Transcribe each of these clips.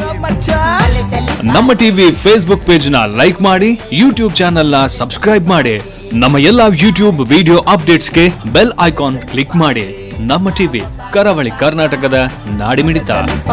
ನಮ್ಮ TV Facebook page ನ like ಮಾಡಿ ಯೂಟ್ಯೂಬ್ ಚಾನೆಲ್ ನ ಸಬ್ಸ್ಕ್ರೈಬ್ ಮಾಡಿ ನಮ್ಮ ಎಲ್ಲಾ ಯೂಟ್ಯೂಬ್ ವಿಡಿಯೋ ಅಪ್ಡೇಟ್ಸ್ಗೆ ಬೆಲ್ ಐಕಾನ್ ಕ್ಲಿಕ್ ಮಾಡಿ ನಮ್ಮ ಟಿವಿ ಕರಾವಳಿ ಕರ್ನಾಟಕದ ನಾಡಿಮಿಡಿತ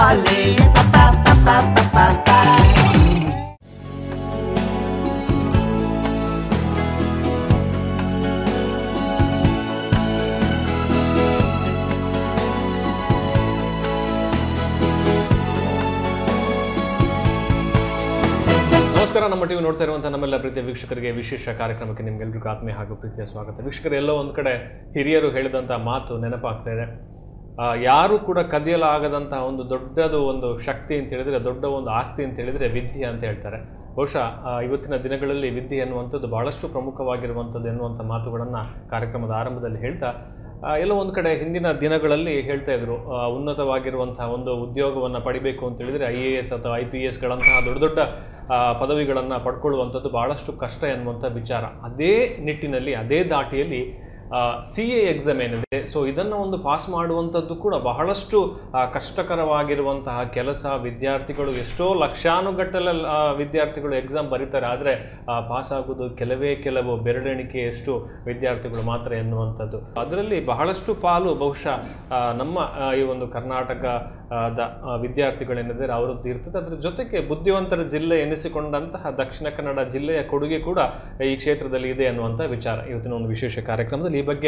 ನಮಸ್ಕಾರ ನಮ್ಮ ಟಿವಿ ನೋಡ್ತಾ ಇರುವಂತಹ ನಮ್ಮೆಲ್ಲ ಪ್ರೀತಿಯ ವೀಕ್ಷಕರಿಗೆ ವಿಶೇಷ ಕಾರ್ಯಕ್ರಮಕ್ಕೆ ನಿಮ್ಗೆಲ್ರಿಗೂ ಆತ್ಮೀಯ ಹಾಗೂ ಪ್ರೀತಿಯ ಸ್ವಾಗತ ವೀಕ್ಷಕರು ಎಲ್ಲೋ ಒಂದು ಕಡೆ ಹಿರಿಯರು ಹೇಳಿದಂಥ ಮಾತು ನೆನಪಾಗ್ತಾ ಇದೆ ಆ, ಯಾರು ಕೂಡ ಕದಿಯಲಾಗದಂತಹ ಒಂದು ದೊಡ್ಡದು ಒಂದು ಶಕ್ತಿ ಅಂತ ಹೇಳಿದ್ರೆ ದೊಡ್ಡ ಒಂದು ಆಸ್ತಿ ಅಂತ ಹೇಳಿದ್ರೆ ವಿದ್ಯೆ ಅಂತ ಹೇಳ್ತಾರೆ ಬಹುಶಃ ಆ, ಇವತ್ತಿನ ದಿನಗಳಲ್ಲಿ ವಿದ್ಯೆ ಎನ್ನುವಂಥದ್ದು ಬಹಳಷ್ಟು ಪ್ರಮುಖವಾಗಿರುವಂಥದ್ದು ಎನ್ನುವಂಥ ಮಾತುಗಳನ್ನು ಕಾರ್ಯಕ್ರಮದ ಆರಂಭದಲ್ಲಿ ಹೇಳ್ತಾ ಆ, ಎಲ್ಲೋ ಒಂದು ಕಡೆ ಹಿಂದಿನ ದಿನಗಳಲ್ಲಿ ಹೇಳ್ತಾ ಇದ್ರು ಆ, ಉನ್ನತವಾಗಿರುವಂತಹ ಒಂದು ಉದ್ಯೋಗವನ್ನು ಪಡಿಬೇಕು ಅಂತ ಹೇಳಿದ್ರೆ ಐ ಎ ಎಸ್ ಅಥವಾ ಐ ಪಿ ಎಸ್ಗಳಂತಹ ದೊಡ್ಡ ದೊಡ್ಡ ಪದವಿಗಳನ್ನು ಪಡ್ಕೊಳ್ಳುವಂಥದ್ದು ಬಹಳಷ್ಟು ಕಷ್ಟ ಎನ್ನುವಂಥ ವಿಚಾರ ಅದೇ ನಿಟ್ಟಿನಲ್ಲಿ ಅದೇ ದಾಟಿಯಲ್ಲಿ ಸಿ ಎ ಎಕ್ಸಾಮ್ ಏನಿದೆ ಸೊ ಇದನ್ನು ಒಂದು ಪಾಸ್ ಮಾಡುವಂಥದ್ದು ಕೂಡ ಬಹಳಷ್ಟು ಆ, ಕಷ್ಟಕರವಾಗಿರುವಂತಹ ಕೆಲಸ ವಿದ್ಯಾರ್ಥಿಗಳು ಎಷ್ಟೋ ಲಕ್ಷಾನುಗಟ್ಟಲೆ ಆ, ವಿದ್ಯಾರ್ಥಿಗಳು ಎಕ್ಸಾಮ್ ಬರೀತಾರೆ ಆದರೆ ಪಾಸ್ ಆಗೋದು ಕೆಲವೇ ಕೆಲವು ಬೆರಳೆಣಿಕೆಯಷ್ಟು ವಿದ್ಯಾರ್ಥಿಗಳು ಮಾತ್ರ ಎನ್ನುವಂಥದ್ದು ಅದರಲ್ಲಿ ಬಹಳಷ್ಟು ಪಾಲು ಬಹುಶಃ ಆ, ನಮ್ಮ ಆ, ಈ ಒಂದು ಕರ್ನಾಟಕ ಆ, ದ ಆ, ವಿದ್ಯಾರ್ಥಿಗಳೇನಿದ್ದಾರೆ ಅವರದ್ದು ಇರ್ತದೆ ಅದರ ಜೊತೆಗೆ ಬುದ್ಧಿವಂತರ ಜಿಲ್ಲೆ ಎನಿಸಿಕೊಂಡಂತಹ ದಕ್ಷಿಣ ಕನ್ನಡ ಜಿಲ್ಲೆಯ ಕೊಡುಗೆ ಕೂಡ ಈ ಕ್ಷೇತ್ರದಲ್ಲಿ ಇದೆ ಅನ್ನುವಂಥ ವಿಚಾರ ಇವತ್ತಿನ ಒಂದು ವಿಶೇಷ ಕಾರ್ಯಕ್ರಮದಲ್ಲಿ ಈ ಬಗ್ಗೆ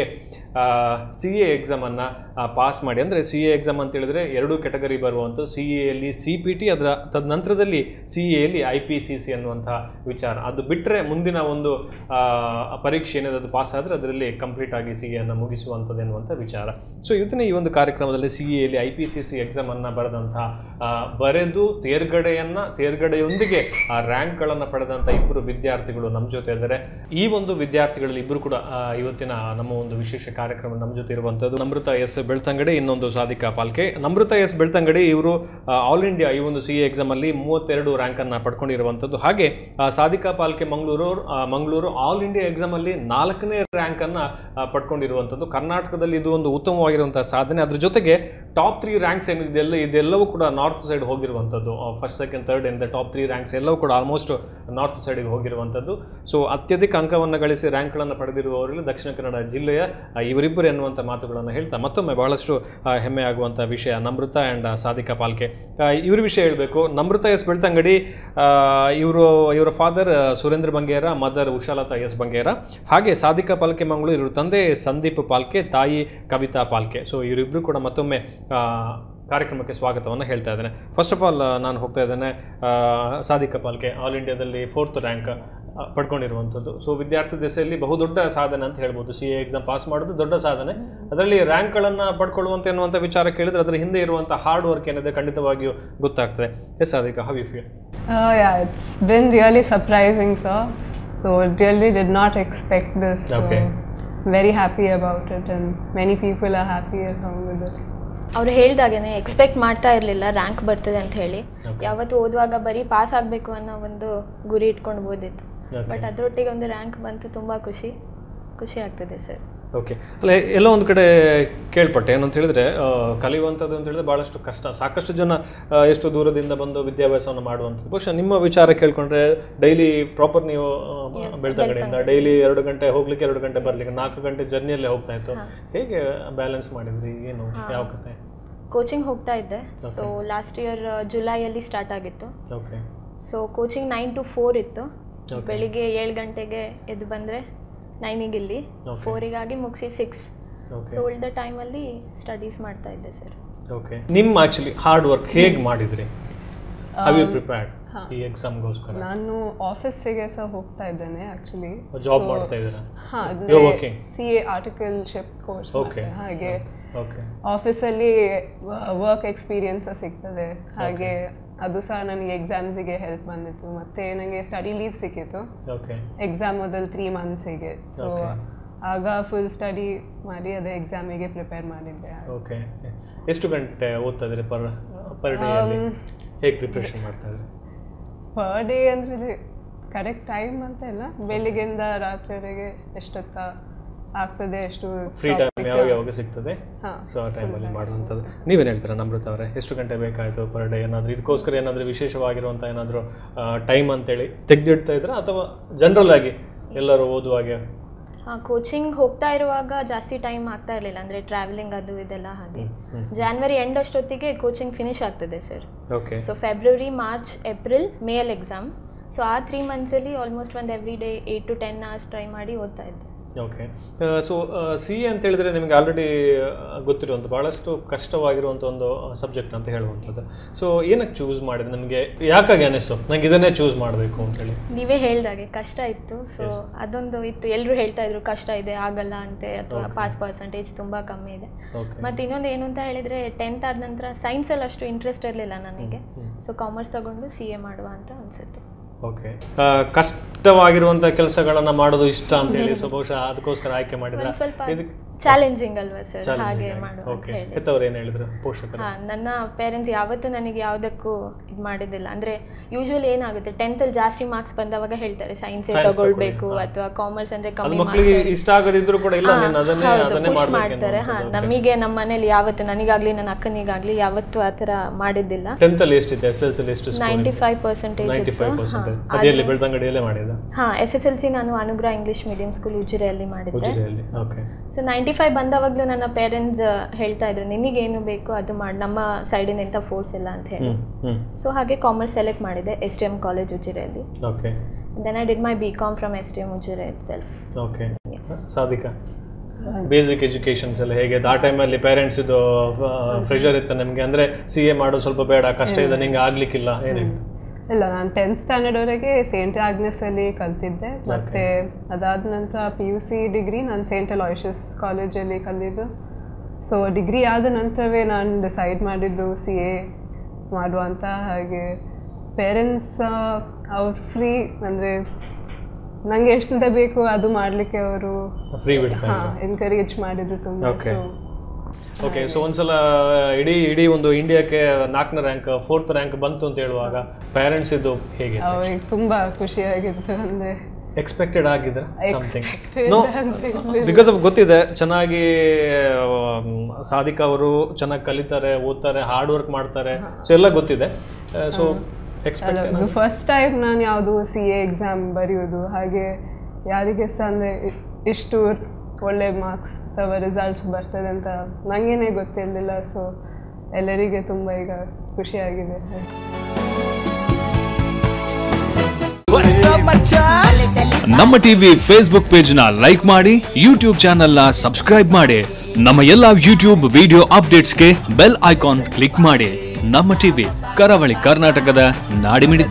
ಸಿ ಎ ಎಕ್ಸಾಮನ್ನು ಪಾಸ್ ಮಾಡಿ ಅಂದರೆ ಸಿ ಎ ಎಕ್ಸಾಮ್ ಅಂತ ಹೇಳಿದ್ರೆ ಎರಡು ಕೆಟಗರಿ ಬರುವಂಥದ್ದು ಸಿ ಎಲ್ಲಿ ಸಿ ಪಿ ಟಿ ಅದರ ತದನಂತರದಲ್ಲಿ ಸಿ ಎಲ್ಲಿ ಐ ಪಿ ಸಿ ಸಿ ಅನ್ನುವಂಥ ವಿಚಾರ ಅದು ಬಿಟ್ಟರೆ ಮುಂದಿನ ಒಂದು ಆ, ಪರೀಕ್ಷೆ ಏನಿದೆ ಅದು ಪಾಸ್ ಆದರೆ ಅದರಲ್ಲಿ ಕಂಪ್ಲೀಟ್ ಆಗಿ ಸಿ ಎನ್ನು ಮುಗಿಸುವಂಥದ್ದು ಎನ್ನುವಂಥ ವಿಚಾರ ಸೊ ಇವತ್ತಿನ ಈ ಒಂದು ಕಾರ್ಯಕ್ರಮದಲ್ಲಿ ಸಿ ಎಲ್ಲಿ ಐ ಪಿ ಸಿ ಸಿ ಎಕ್ಸಾಮನ್ನು ಬರೆದಂತಹ ಆ, ಬರೆದು ತೇರ್ಗಡೆಯನ್ನು ತೇರ್ಗಡೆಯೊಂದಿಗೆ ಆ ರ್ಯಾಂಕ್ಗಳನ್ನು ಪಡೆದಂಥ ಇಬ್ಬರು ವಿದ್ಯಾರ್ಥಿಗಳು ನಮ್ಮ ಜೊತೆ ಇದ್ದಾರೆ ಈ ಒಂದು ವಿದ್ಯಾರ್ಥಿಗಳಲ್ಲಿ ಇಬ್ಬರು ಕೂಡ ಆ, ಇವತ್ತಿನ ನಮ್ಮ ಒಂದು ವಿಶೇಷ ಕಾರ್ಯಕ್ರಮ ನಮ್ಮ ಜೊತೆ ಇರುವಂಥದ್ದು ನಮೃತ ಎಸ್ ಬೆಳ್ತಂಗಡಿ ಇನ್ನೊಂದು ಸಾಧಿಕಾ ಪಾಲ್ಕೆ ನಮೃತ ಎಸ್ ಬೆಳ್ತಂಗಡಿ ಇವರು ಆಲ್ ಇಂಡಿಯಾ ಈ ಒಂದು ಸಿ ಎ ಎಕ್ಸಾಮಲ್ಲಿ ಮೂವತ್ತೆರಡು ರ್ಯಾಂಕನ್ನು ಪಡ್ಕೊಂಡಿರುವಂಥದ್ದು ಹಾಗೆ ಆ, ಸಾಧಿಕಾ ಪಾಲ್ಕೆ ಮಂಗಳೂರು ಆ, ಮಂಗಳೂರು ಆಲ್ ಇಂಡಿಯಾ ಎಕ್ಸಾಮಲ್ಲಿ ನಾಲ್ಕನೇ ರ್ಯಾಂಕನ್ನು ಪಡ್ಕೊಂಡಿರುವಂಥದ್ದು ಕರ್ನಾಟಕದಲ್ಲಿ ಇದು ಒಂದು ಉತ್ತಮವಾಗಿರುವಂತಹ ಸಾಧನೆ ಅದ್ರ ಜೊತೆಗೆ ಟಾಪ್ ತ್ರೀ ರ್ಯಾಂಕ್ಸ್ ಏನಿದೆಲ್ಲ ಇದೆಲ್ಲವೂ ಕೂಡ ನಾರ್ತ್ ಸೈಡ್ ಹೋಗಿರುವಂಥದ್ದು first second third in the top three ranks ಎಲ್ಲವೂ ಕೂಡ ಆಲ್ಮೋಸ್ಟ್ ನಾರ್ತ್ ಸೈಡಿಗೆ ಹೋಗಿರುವಂಥದ್ದು ಸೊ ಅತ್ಯಧಿಕ ಅಂಕವನ್ನು ಗಳಿಸಿ ರ್ಯಾಂಕ್ಗಳನ್ನು ಪಡೆದಿರುವವರಲ್ಲಿ ದಕ್ಷಿಣ ಕನ್ನಡ ಜಿಲ್ಲೆಯ ಆ, ಇವರಿಬ್ಬರು ಎನ್ನುವಂಥ ಮಾತುಗಳನ್ನು ಹೇಳ್ತಾ ಮತ್ತೊಮ್ಮೆ ಬಹಳಷ್ಟು ಆ, ಹೆಮ್ಮೆ ಆಗುವಂಥ ವಿಷಯ ನಮೃತ ಆ್ಯಂಡ್ ಸಾಧಿಕಾ ಪಾಲ್ಕೆ ಆ, ಇವ್ರ ವಿಷಯ ಹೇಳಬೇಕು ನಮೃತ ಎಸ್ ಬೆಳ್ತಂಗಡಿ ಇವರು ಇವರ father Surendra Bangera mother Ushalatha S Bangera ಹಾಗೆ ಸಾಧಿಕಾ ಪಾಲ್ಕೆ ಮಂಗಳೂರು ಇವ್ರ ತಂದೆ ಸಂದೀಪ್ ಪಾಲ್ಕೆ ತಾಯಿ ಕವಿತಾ ಪಾಲ್ಕೆ ಸೊ ಇವರಿಬ್ಬರು ಕೂಡ ಮತ್ತೊಮ್ಮೆ ಆ, ಕಾರ್ಯಕ್ರಮಕ್ಕೆ ಸ್ವಾಗತವನ್ನು ಹೇಳ್ತಾ ಇದ್ದೇನೆ ಫಸ್ಟ್ ಆಫ್ ಆಲ್ ನಾನು ಹೋಗ್ತಾ ಇದ್ದೇನೆ ಆ, ಸಾಧಿಕಾ ಪಾಲ್ಕೆ ಆಲ್ ಇಂಡಿಯಾದಲ್ಲಿ ಫೋರ್ತ್ ರ್ಯಾಂಕ್ ಪಡ್ಕೊಂಡಿರುವಂಥದ್ದು ಸೊ ವಿದ್ಯಾರ್ಥಿ ದೆಸೆಯಲ್ಲಿ ಬಹುದೊಡ್ಡ ಸಾಧನೆ ಅಂತ ಹೇಳ್ಬೋದು ಸಿ ಎ ಎಕ್ಸಾಮ್ ಪಾಸ್ ಮಾಡೋದು ದೊಡ್ಡ ಸಾಧನೆ ಅದರಲ್ಲಿ ರ್ಯಾಂಕ್ಗಳನ್ನು ಪಡ್ಕೊಳ್ಳುವಂತ ಎನ್ನುವಂಥ ವಿಚಾರ ಕೇಳಿದ್ರೆ ಅದರ ಹಿಂದೆ ಇರುವಂಥ ಹಾರ್ಡ್ ವರ್ಕ್ ಏನಿದೆ ಖಂಡಿತವಾಗಿಯೂ ಗೊತ್ತಾಗ್ತದೆ yes Sadhika how you feel Uh, yeah, it's been really surprising, sir. So really did not expect this. So Okay. Very happy about it, and many people are happy along with it. ಅವ್ರು ಹೇಳ್ದಾಗೇನೆ expect ಮಾಡ್ತಾ ಇರಲಿಲ್ಲ rank ಬರ್ತದೆ ಅಂತ ಹೇಳಿ Okay. ಯಾವತ್ತು ಓದುವಾಗ ಬರೀ pass ಆಗಬೇಕು ಅನ್ನೋ ಒಂದು ಗುರಿ ಇಟ್ಕೊಂಡು ಓದಿತ್ತು Okay. ಬಟ್ ಅದರೊಟ್ಟಿಗೆ ಒಂದು ರ್ಯಾಂಕ್ ಬಂತು ತುಂಬ ಖುಷಿ ಖುಷಿ ಆಗ್ತದೆ ಸರ್ ಓಕೆ ಅಲ್ಲ ಎಲ್ಲೋ ಒಂದು ಕಡೆ ಕೇಳ್ಪಟ್ಟೆ ಏನಂತ ಹೇಳಿದ್ರೆ ಆ, ಕಲಿಯುವಂಥದ್ದು ಅಂತ ಹೇಳಿದ್ರೆ ಭಾಳಷ್ಟು ಕಷ್ಟ ಸಾಕಷ್ಟು ಜನ ಆ, ಎಷ್ಟು ದೂರದಿಂದ ಬಂದು ವಿದ್ಯಾಭ್ಯಾಸವನ್ನು ಮಾಡುವಂಥದ್ದು ಬಹುಶಃ ನಿಮ್ಮ ವಿಚಾರ ಕೇಳ್ಕೊಂಡ್ರೆ ಡೈಲಿ ಪ್ರಾಪರ್ ನೀವು ಆ, Yes, ಬೆಳ್ತಂಗಡಿಯಿಂದ ಡೈಲಿ ಎರಡು ಗಂಟೆ ಹೋಗ್ಲಿಕ್ಕೆ ಎರಡು ಗಂಟೆ ಬರ್ಲಿಕ್ಕೆ ನಾಲ್ಕು ಗಂಟೆ ಜರ್ನಿಯಲ್ಲೇ ಹೋಗ್ತಾ ಇತ್ತು ಹೇಗೆ ಬ್ಯಾಲೆನ್ಸ್ ಮಾಡಿದ್ರಿ ಏನು ಯಾವ ಕತೆ ಕೋಚಿಂಗ್ ಹೋಗ್ತಾ ಇದ್ದೆ ಸೊ ಲಾಸ್ಟ್ ಇಯರ್ ಜುಲೈಯಲ್ಲಿ ಸ್ಟಾರ್ಟ್ ಆಗಿತ್ತು okay so coaching nine to four ಇತ್ತು Okay. ಬೆಳಿಗ್ಗೆ ಏಳು ಗಂಟೆಗೆ ಎದ್ದು ಬಂದರೆ ನೈನಿಗೆ ಇಲ್ಲಿ Okay. ಫೋರಿಗಾಗಿ ಮುಗಿಸಿ ಸಿಕ್ಸ್ ಓಕೆ ಸೊ ಉಳಿದ ಟೈಮಲ್ಲಿ ಸ್ಟಡೀಸ್ ಮಾಡ್ತಾ ಇದ್ದೆ ಸರ್ ಓಕೆ ನಿಮ್ಮ ಆಕ್ಚುಲಿ ಹಾರ್ಡ್ ವರ್ಕ್ ಹೇಗೆ ಮಾಡಿದ್ರಿ ಹವ್ ಯು ಪ್ರಿಪೇರ್ಡ್ ಈ ಎಕ್ಸಾಮ್ಗೋಸ್ಕರ ನಾನು ಆಫೀಸಿಗೆ ಸಹ ಹೋಗ್ತಾ ಇದ್ದೇನೆ ಆ್ಯಕ್ಚುಲಿ ಜಾಬ್ ಮಾಡ್ತಾ ಇದ್ದೀರಾ ಹಾಂ You're working? C A articleship course Okay. ಹಾಗೆ ಓಕೆ ಆಫೀಸಲ್ಲಿ ವರ್ಕ್ ಎಕ್ಸ್ಪೀರಿಯನ್ಸ್ ಸಿಗ್ತದೆ ಹಾಗೆ ಅದು ಸಹ ನನಗೆ ಎಕ್ಸಾಮ್ಸಿಗೆ ಹೆಲ್ಪ್ ಬಂದಿತ್ತು ಮತ್ತೆ ನನಗೆ ಸ್ಟಡಿ ಲೀವ್ ಸಿಕ್ಕಿತ್ತು ಓಕೆ ಎಕ್ಸಾಮ್ ಮೊದಲು ತ್ರೀ ಮಂತ್ಸಿಗೆ ಸೊ Okay. ಆಗ ಫುಲ್ ಸ್ಟಡಿ ಮಾಡಿ ಅದೇ ಎಕ್ಸಾಮಿಗೆ ಪ್ರಿಪೇರ್ ಮಾಡಿದ್ದೆ ಓಕೆ ಎಷ್ಟು ಗಂಟೆ ಓದ್ತಾ ಇದ್ರಿ ಪರ್ ಪರ್ ಡೇ ಅಲ್ಲಿ ಹೇಗೆ ಪ್ರಿಪ್ರೇಷನ್ ಮಾಡ್ತಾ ಇದ್ರಿ ಪರ್ ಡೇ ಅಂದರೆ ಕರೆಕ್ಟ್ ಟೈಮ್ ಅಂತ ಇಲ್ಲ ಬೆಳಿಗ್ಗೆಯಿಂದ ರಾತ್ರಿವರೆಗೆ ಎಷ್ಟೊತ್ತ ಆಗ್ತದೆ ಎಷ್ಟು Free time ಯಾವಾಗ ಯಾವಾಗ ಸಿಗ್ತದೆ ಹಾ ಸೊ ಆ ಟೈಮಲ್ಲಿ ಮಾಡುವಂಥದ್ದು ನೀವೇನು ಹೇಳ್ತೀರಾ ನಮ್ರತ ಅವರೇ ಎಷ್ಟು ಗಂಟೆ ಬೇಕಾಯಿತು ಪರ್ ಡೇ ಏನಾದರೂ ಇದಕ್ಕೋಸ್ಕರ ಏನಾದರೂ ವಿಶೇಷವಾಗಿರುವಂಥ ಏನಾದರೂ ಟೈಮ್ ಅಂತೇಳಿ ತೆಗೆದಿಡ್ತಾ ಇದ್ರಾ ಅಥವಾ ಜನರಲ್ ಆಗಿ ಎಲ್ಲರೂ ಓದುವಾಗೆ ಕೋಚಿಂಗ್ ಹೋಗ್ತಾ ಇರುವಾಗ ಜಾಸ್ತಿ ಟೈಮ್ ಆಗ್ತಾ ಇರಲಿಲ್ಲ ಅಂದರೆ ಟ್ರಾವೆಲಿಂಗ್ ಅದು ಇದೆಲ್ಲ ಹಾಗೆ ಜಾನ್ವರಿ ಎಂಡ್ ಅಷ್ಟೊತ್ತಿಗೆ ಕೋಚಿಂಗ್ ಫಿನಿಶ್ ಆಗ್ತದೆ sir okay so February March April ಮೇಲ್ ಎಕ್ಸಾಮ್ ಸೊ ಆ ತ್ರೀ ಮಂತ್ಸಲ್ಲಿ ಆಲ್ಮೋಸ್ಟ್ ಒಂದು every day eight to ten hours try ಮಾಡಿ ಓದ್ತಾ ಇದ್ದೆ ಓಕೆ ಸೊ ಸಿ ಎ ಅಂತ ಹೇಳಿದ್ರೆ ನಿಮಗೆ ಆಲ್ರೆಡಿ ಗೊತ್ತಿರುವಂಥ ಭಾಳಷ್ಟು ಕಷ್ಟವಾಗಿರುವಂಥ ಒಂದು ಸಬ್ಜೆಕ್ಟ್ ಅಂತ ಹೇಳುವಂಥದ್ದು ಸೊ ಏನಕ್ಕೆ ಚೂಸ್ ಮಾಡಿದೆ ನಿಮಗೆ ಯಾಕಾಗಿ ಅನಿಸ್ತು ನಂಗೆ ಇದನ್ನೇ ಚೂಸ್ ಮಾಡಬೇಕು ಅಂತೇಳಿ ನೀವೇ ಹೇಳ್ದಾಗೆ ಕಷ್ಟ ಇತ್ತು ಸೊ ಅದೊಂದು ಇತ್ತು ಎಲ್ಲರೂ ಹೇಳ್ತಾ ಇದ್ರು ಕಷ್ಟ ಇದೆ ಆಗಲ್ಲ ಅಂತೆ ಅಥವಾ ಪಾಸ್ ಪರ್ಸೆಂಟೇಜ್ ತುಂಬ ಕಮ್ಮಿ ಇದೆ ಓಕೆ ಮತ್ತು ಇನ್ನೊಂದು ಏನು ಅಂತ ಹೇಳಿದರೆ ಟೆಂತ್ ಆದ ನಂತರ ಸೈನ್ಸಲ್ಲಿ ಅಷ್ಟು ಇಂಟ್ರೆಸ್ಟ್ ಇರಲಿಲ್ಲ ನನಗೆ ಸೊ ಕಾಮರ್ಸ್ ತಗೊಂಡು ಸಿ ಎ ಮಾಡುವ ಅಂತ ಅನಿಸುತ್ತೆ ಓಕೆ ಕಷ್ಟವಾಗಿರುವಂಥ ಕೆಲಸಗಳನ್ನು ಮಾಡೋದು ಇಷ್ಟ ಅಂತೇಳಿ ಸೊ ಬಹುಶಃ ಅದಕ್ಕೋಸ್ಕರ ಆಯ್ಕೆ ಮಾಡಿದ್ರೆ ಒಂದು ಸ್ವಲ್ಪ ಇದಕ್ಕೆ ಚಾಲೆಂಜಿಂಗ್ ಅಲ್ವಾ ಸರ್ ಹಾಗೆ ಮಾಡುವ ಅಂತ ಓಕೆ ಹೇಳಿ ಹೆತ್ತವ್ರು ಏನು ಹೇಳಿದ್ರು ಪೋಷಕರು ಹಾ ನನ್ನ ಪೇರೆಂಟ್ಸ್ ಯಾವತ್ತೂ ನನಗೆ ಯಾವುದಕ್ಕೂ ಇದು ಮಾಡಿದ್ದಿಲ್ಲ ಅಂದರೆ ಯೂಶ್ವಲಿ ಏನಾಗುತ್ತೆ ಟೆಂತಲ್ಲಿ ಜಾಸ್ತಿ ಮಾರ್ಕ್ಸ್ ಬಂದವಾಗ ಹೇಳ್ತಾರೆ ಸೈನ್ಸೇ ತಗೊಳ್ಬೇಕು ಅಥವಾ ಕಾಮರ್ಸ್ ಅಂದರೆ ಅದು ಕಮ್ಮಿ ಮಕ್ಕಳಿಗೆ ಇಷ್ಟ ಆಗದಿದ್ರು ಕೂಡ ಇಲ್ಲ ನೀನು ಅದನ್ನೇ ಅದನ್ನೇ ಪುಷ್ ಮಾಡ್ಬೇಕು ಮಾಡ್ತಾರೆ ಹಾ ನಮಗೆ ನಮ್ಮ ಮನೇಲಿ ಯಾವತ್ತು ನನಗಾಗ್ಲಿ ನನ್ನ ಅಕ್ಕನಿಗಾಗ್ಲಿ ಯಾವತ್ತೂ ಆ ಥರ ಮಾಡಿದ್ದಿಲ್ಲ ಟೆಂತ್ ಅಲ್ಲಿ ಎಷ್ಟಿದೆ ಎಸ್ ಎಸ್ ಎಲ್ ಎಷ್ಟು ನೈಂಟಿ ಫೈವ್ ಪರ್ಸೆಂಟೇಜ್ ನೈಂಟಿ ಇತ್ತು ಫೈವ್ ಪರ್ಸೆಂಟೇಜ್ ಅದೇಲಿ ಬೆಳ್ತಂಗಡಿಯಲ್ಲೇ ಮಾಡಿದ ಹಾ ಎಸ್ ಎಸ್ ಎಲ್ ಸಿ ನಾನು ಅನುಗ್ರಹ ಇಂಗ್ಲಿಷ್ ಮೀಡಿಯಂ ಸ್ಕೂಲ್ ಉಜಿರೆಯಲ್ಲಿ ಮಾಡಿದ್ದೆ ಉಜಿರೆಯಲ್ಲಿ ಓಕೆ ಸೊ ನೈಂಟಿ ಫೈವ್ ಬಂದವಾಗಲೂ ನನ್ನ ಪೇರೆಂಟ್ಸ್ ಹೇಳ್ತಾ ಇದ್ರು ನಿನಗೇನು ಬೇಕು ಅದು ಮಾಡಿ ನಮ್ಮ ಸೈಡಿನ ಎಂಥ ಫೋರ್ಸ್ ಇಲ್ಲ ಅಂತ ಹೇಳಿ ಹ್ಮ್ ಹ್ಮ್ ಸೊ ಹಾಗೆ ಕಾಮರ್ಸ್ ಸೆಲೆಕ್ಟ್ ಮಾಡಿದೆ ಎಸ್ ಟಿ ಎಮ್ ಕಾಲೇಜ್ ಉಜಿರೆಯಲ್ಲಿ okay then I did my B Com from S T M Ujire itself okay Sadhika basic educations ಎಲ್ಲ ಹೇಗೆ ಆ ಟೈಮಲ್ಲಿ ಪೇರೆಂಟ್ಸ್ ಇದು ಪ್ರೆಷರ್ ಇತ್ತು ನಿಮಗೆ ಅಂದರೆ ಸಿ ಎ ಮಾಡೋದು ಸ್ವಲ್ಪ ಬೇಡ ಕಷ್ಟ ಇದೆ ನಿಂಗೆ ಆಗ್ಲಿಕ್ಕಿಲ್ಲ ಏನಿತ್ತು ಇಲ್ಲ ನಾನು ಟೆಂತ್ ಸ್ಟ್ಯಾಂಡರ್ಡ್ವರೆಗೆ ಸೇಂಟ್ ಆಗ್ನೆಸ್ಸಲ್ಲಿ ಕಲ್ತಿದ್ದೆ ಮತ್ತು ಅದಾದ ನಂತರ ಪಿ ಯು ಸಿ ಡಿಗ್ರಿ ನಾನು ಸೇಂಟ್ ಅಲಾಯ್ಷಸ್ ಕಾಲೇಜಲ್ಲಿ ಕಲಿದ್ದು ಸೊ ಡಿಗ್ರಿ ಆದ ನಂತರವೇ ನಾನು ಡಿಸೈಡ್ ಮಾಡಿದ್ದು ಸಿ ಎ ಮಾಡುವ ಅಂತ ಹಾಗೆ ಪೇರೆಂಟ್ಸ್ ಅವ್ರು ಫ್ರೀ ಅಂದರೆ ನನಗೆ ಎಷ್ಟಂತ ಬೇಕು ಅದು ಮಾಡಲಿಕ್ಕೆ ಅವರು ಫ್ರೀ ಬಿಡ್ತಾ ಹಾಂ ಎನ್ಕರೇಜ್ ಮಾಡಿದ್ರು ತುಂಬ Okay. ಸೊ ಓಕೆ ಸೊ ಒಂದ್ಸಲ ಇಡೀ ಇಡೀ ಒಂದು ಇಂಡಿಯಾಕ್ಕೆ ನಾಲ್ಕನೇ ರ್ಯಾಂಕ್ ಫೋರ್ತ್ ರ್ಯಾಂಕ್ ಬಂತು ಅಂತ ಹೇಳುವಾಗ ಪೇರೆಂಟ್ಸ್ ಇದು ಹೇಗೆ ಅವ್ರಿಗೆ ತುಂಬ ಖುಷಿಯಾಗಿತ್ತು ಅಂದರೆ ಎಕ್ಸ್ಪೆಕ್ಟೆಡ್ ಆಗಿದ್ರೆ ಸಮಥಿಂಗ್ ನೋ ಬಿಕಾಸ್ ಆಫ್ ಗೊತ್ತಿದೆ ಚೆನ್ನಾಗಿ ಆಮ್, ಸಾಧಿಕಾ ಅವರು ಚೆನ್ನಾಗಿ ಕಲಿತಾರೆ ಓದ್ತಾರೆ ಹಾರ್ಡ್ ವರ್ಕ್ ಮಾಡ್ತಾರೆ ಸೊ ಎಲ್ಲ ಗೊತ್ತಿದೆ ಸೊ ಎಕ್ಸ್ಪೆಕ್ಟ್ ಇದು ಫಸ್ಟ್ ಟೈಮ್ ನಾನು ಯಾವುದು ಸಿ ಎ ಎಕ್ಸಾಮ್ ಬರೆಯೋದು ಹಾಗೆ ಯಾರಿಗೆ ಸಹ ಅಂದರೆ ಇಷ್ಟು ಒಳ್ಳೆ ಮಾರ್ಕ್ಸ್ ಅಥವಾ ರಿಸಲ್ಟ್ಸ್ ಬರ್ತದೆ ಅಂತ ನನಗೇನೆ ಗೊತ್ತಿರಲಿಲ್ಲ ಸೊ ಎಲ್ಲರಿಗೆ ತುಂಬ ಈಗ ಖುಷಿಯಾಗಿದೆ ನಮ್ಮ ಟಿವಿ ಫೇಸ್ಬುಕ್ ಪೇಜ್ ನ ಲೈಕ್ ಮಾಡಿ ಯೂಟ್ಯೂಬ್ ಚಾನೆಲ್ ನ ಸಬ್ಸ್ಕ್ರೈಬ್ ಮಾಡಿ ನಮ್ಮ ಎಲ್ಲಾ ಯೂಟ್ಯೂಬ್ ವಿಡಿಯೋ ಅಪ್ಡೇಟ್ಸ್ಗೆ ಬೆಲ್ ಐಕಾನ್ ಕ್ಲಿಕ್ ಮಾಡಿ ನಮ್ಮ ಟಿವಿ ಕರಾವಳಿ ಕರ್ನಾಟಕದ ನಾಡಿಮಿಡಿತ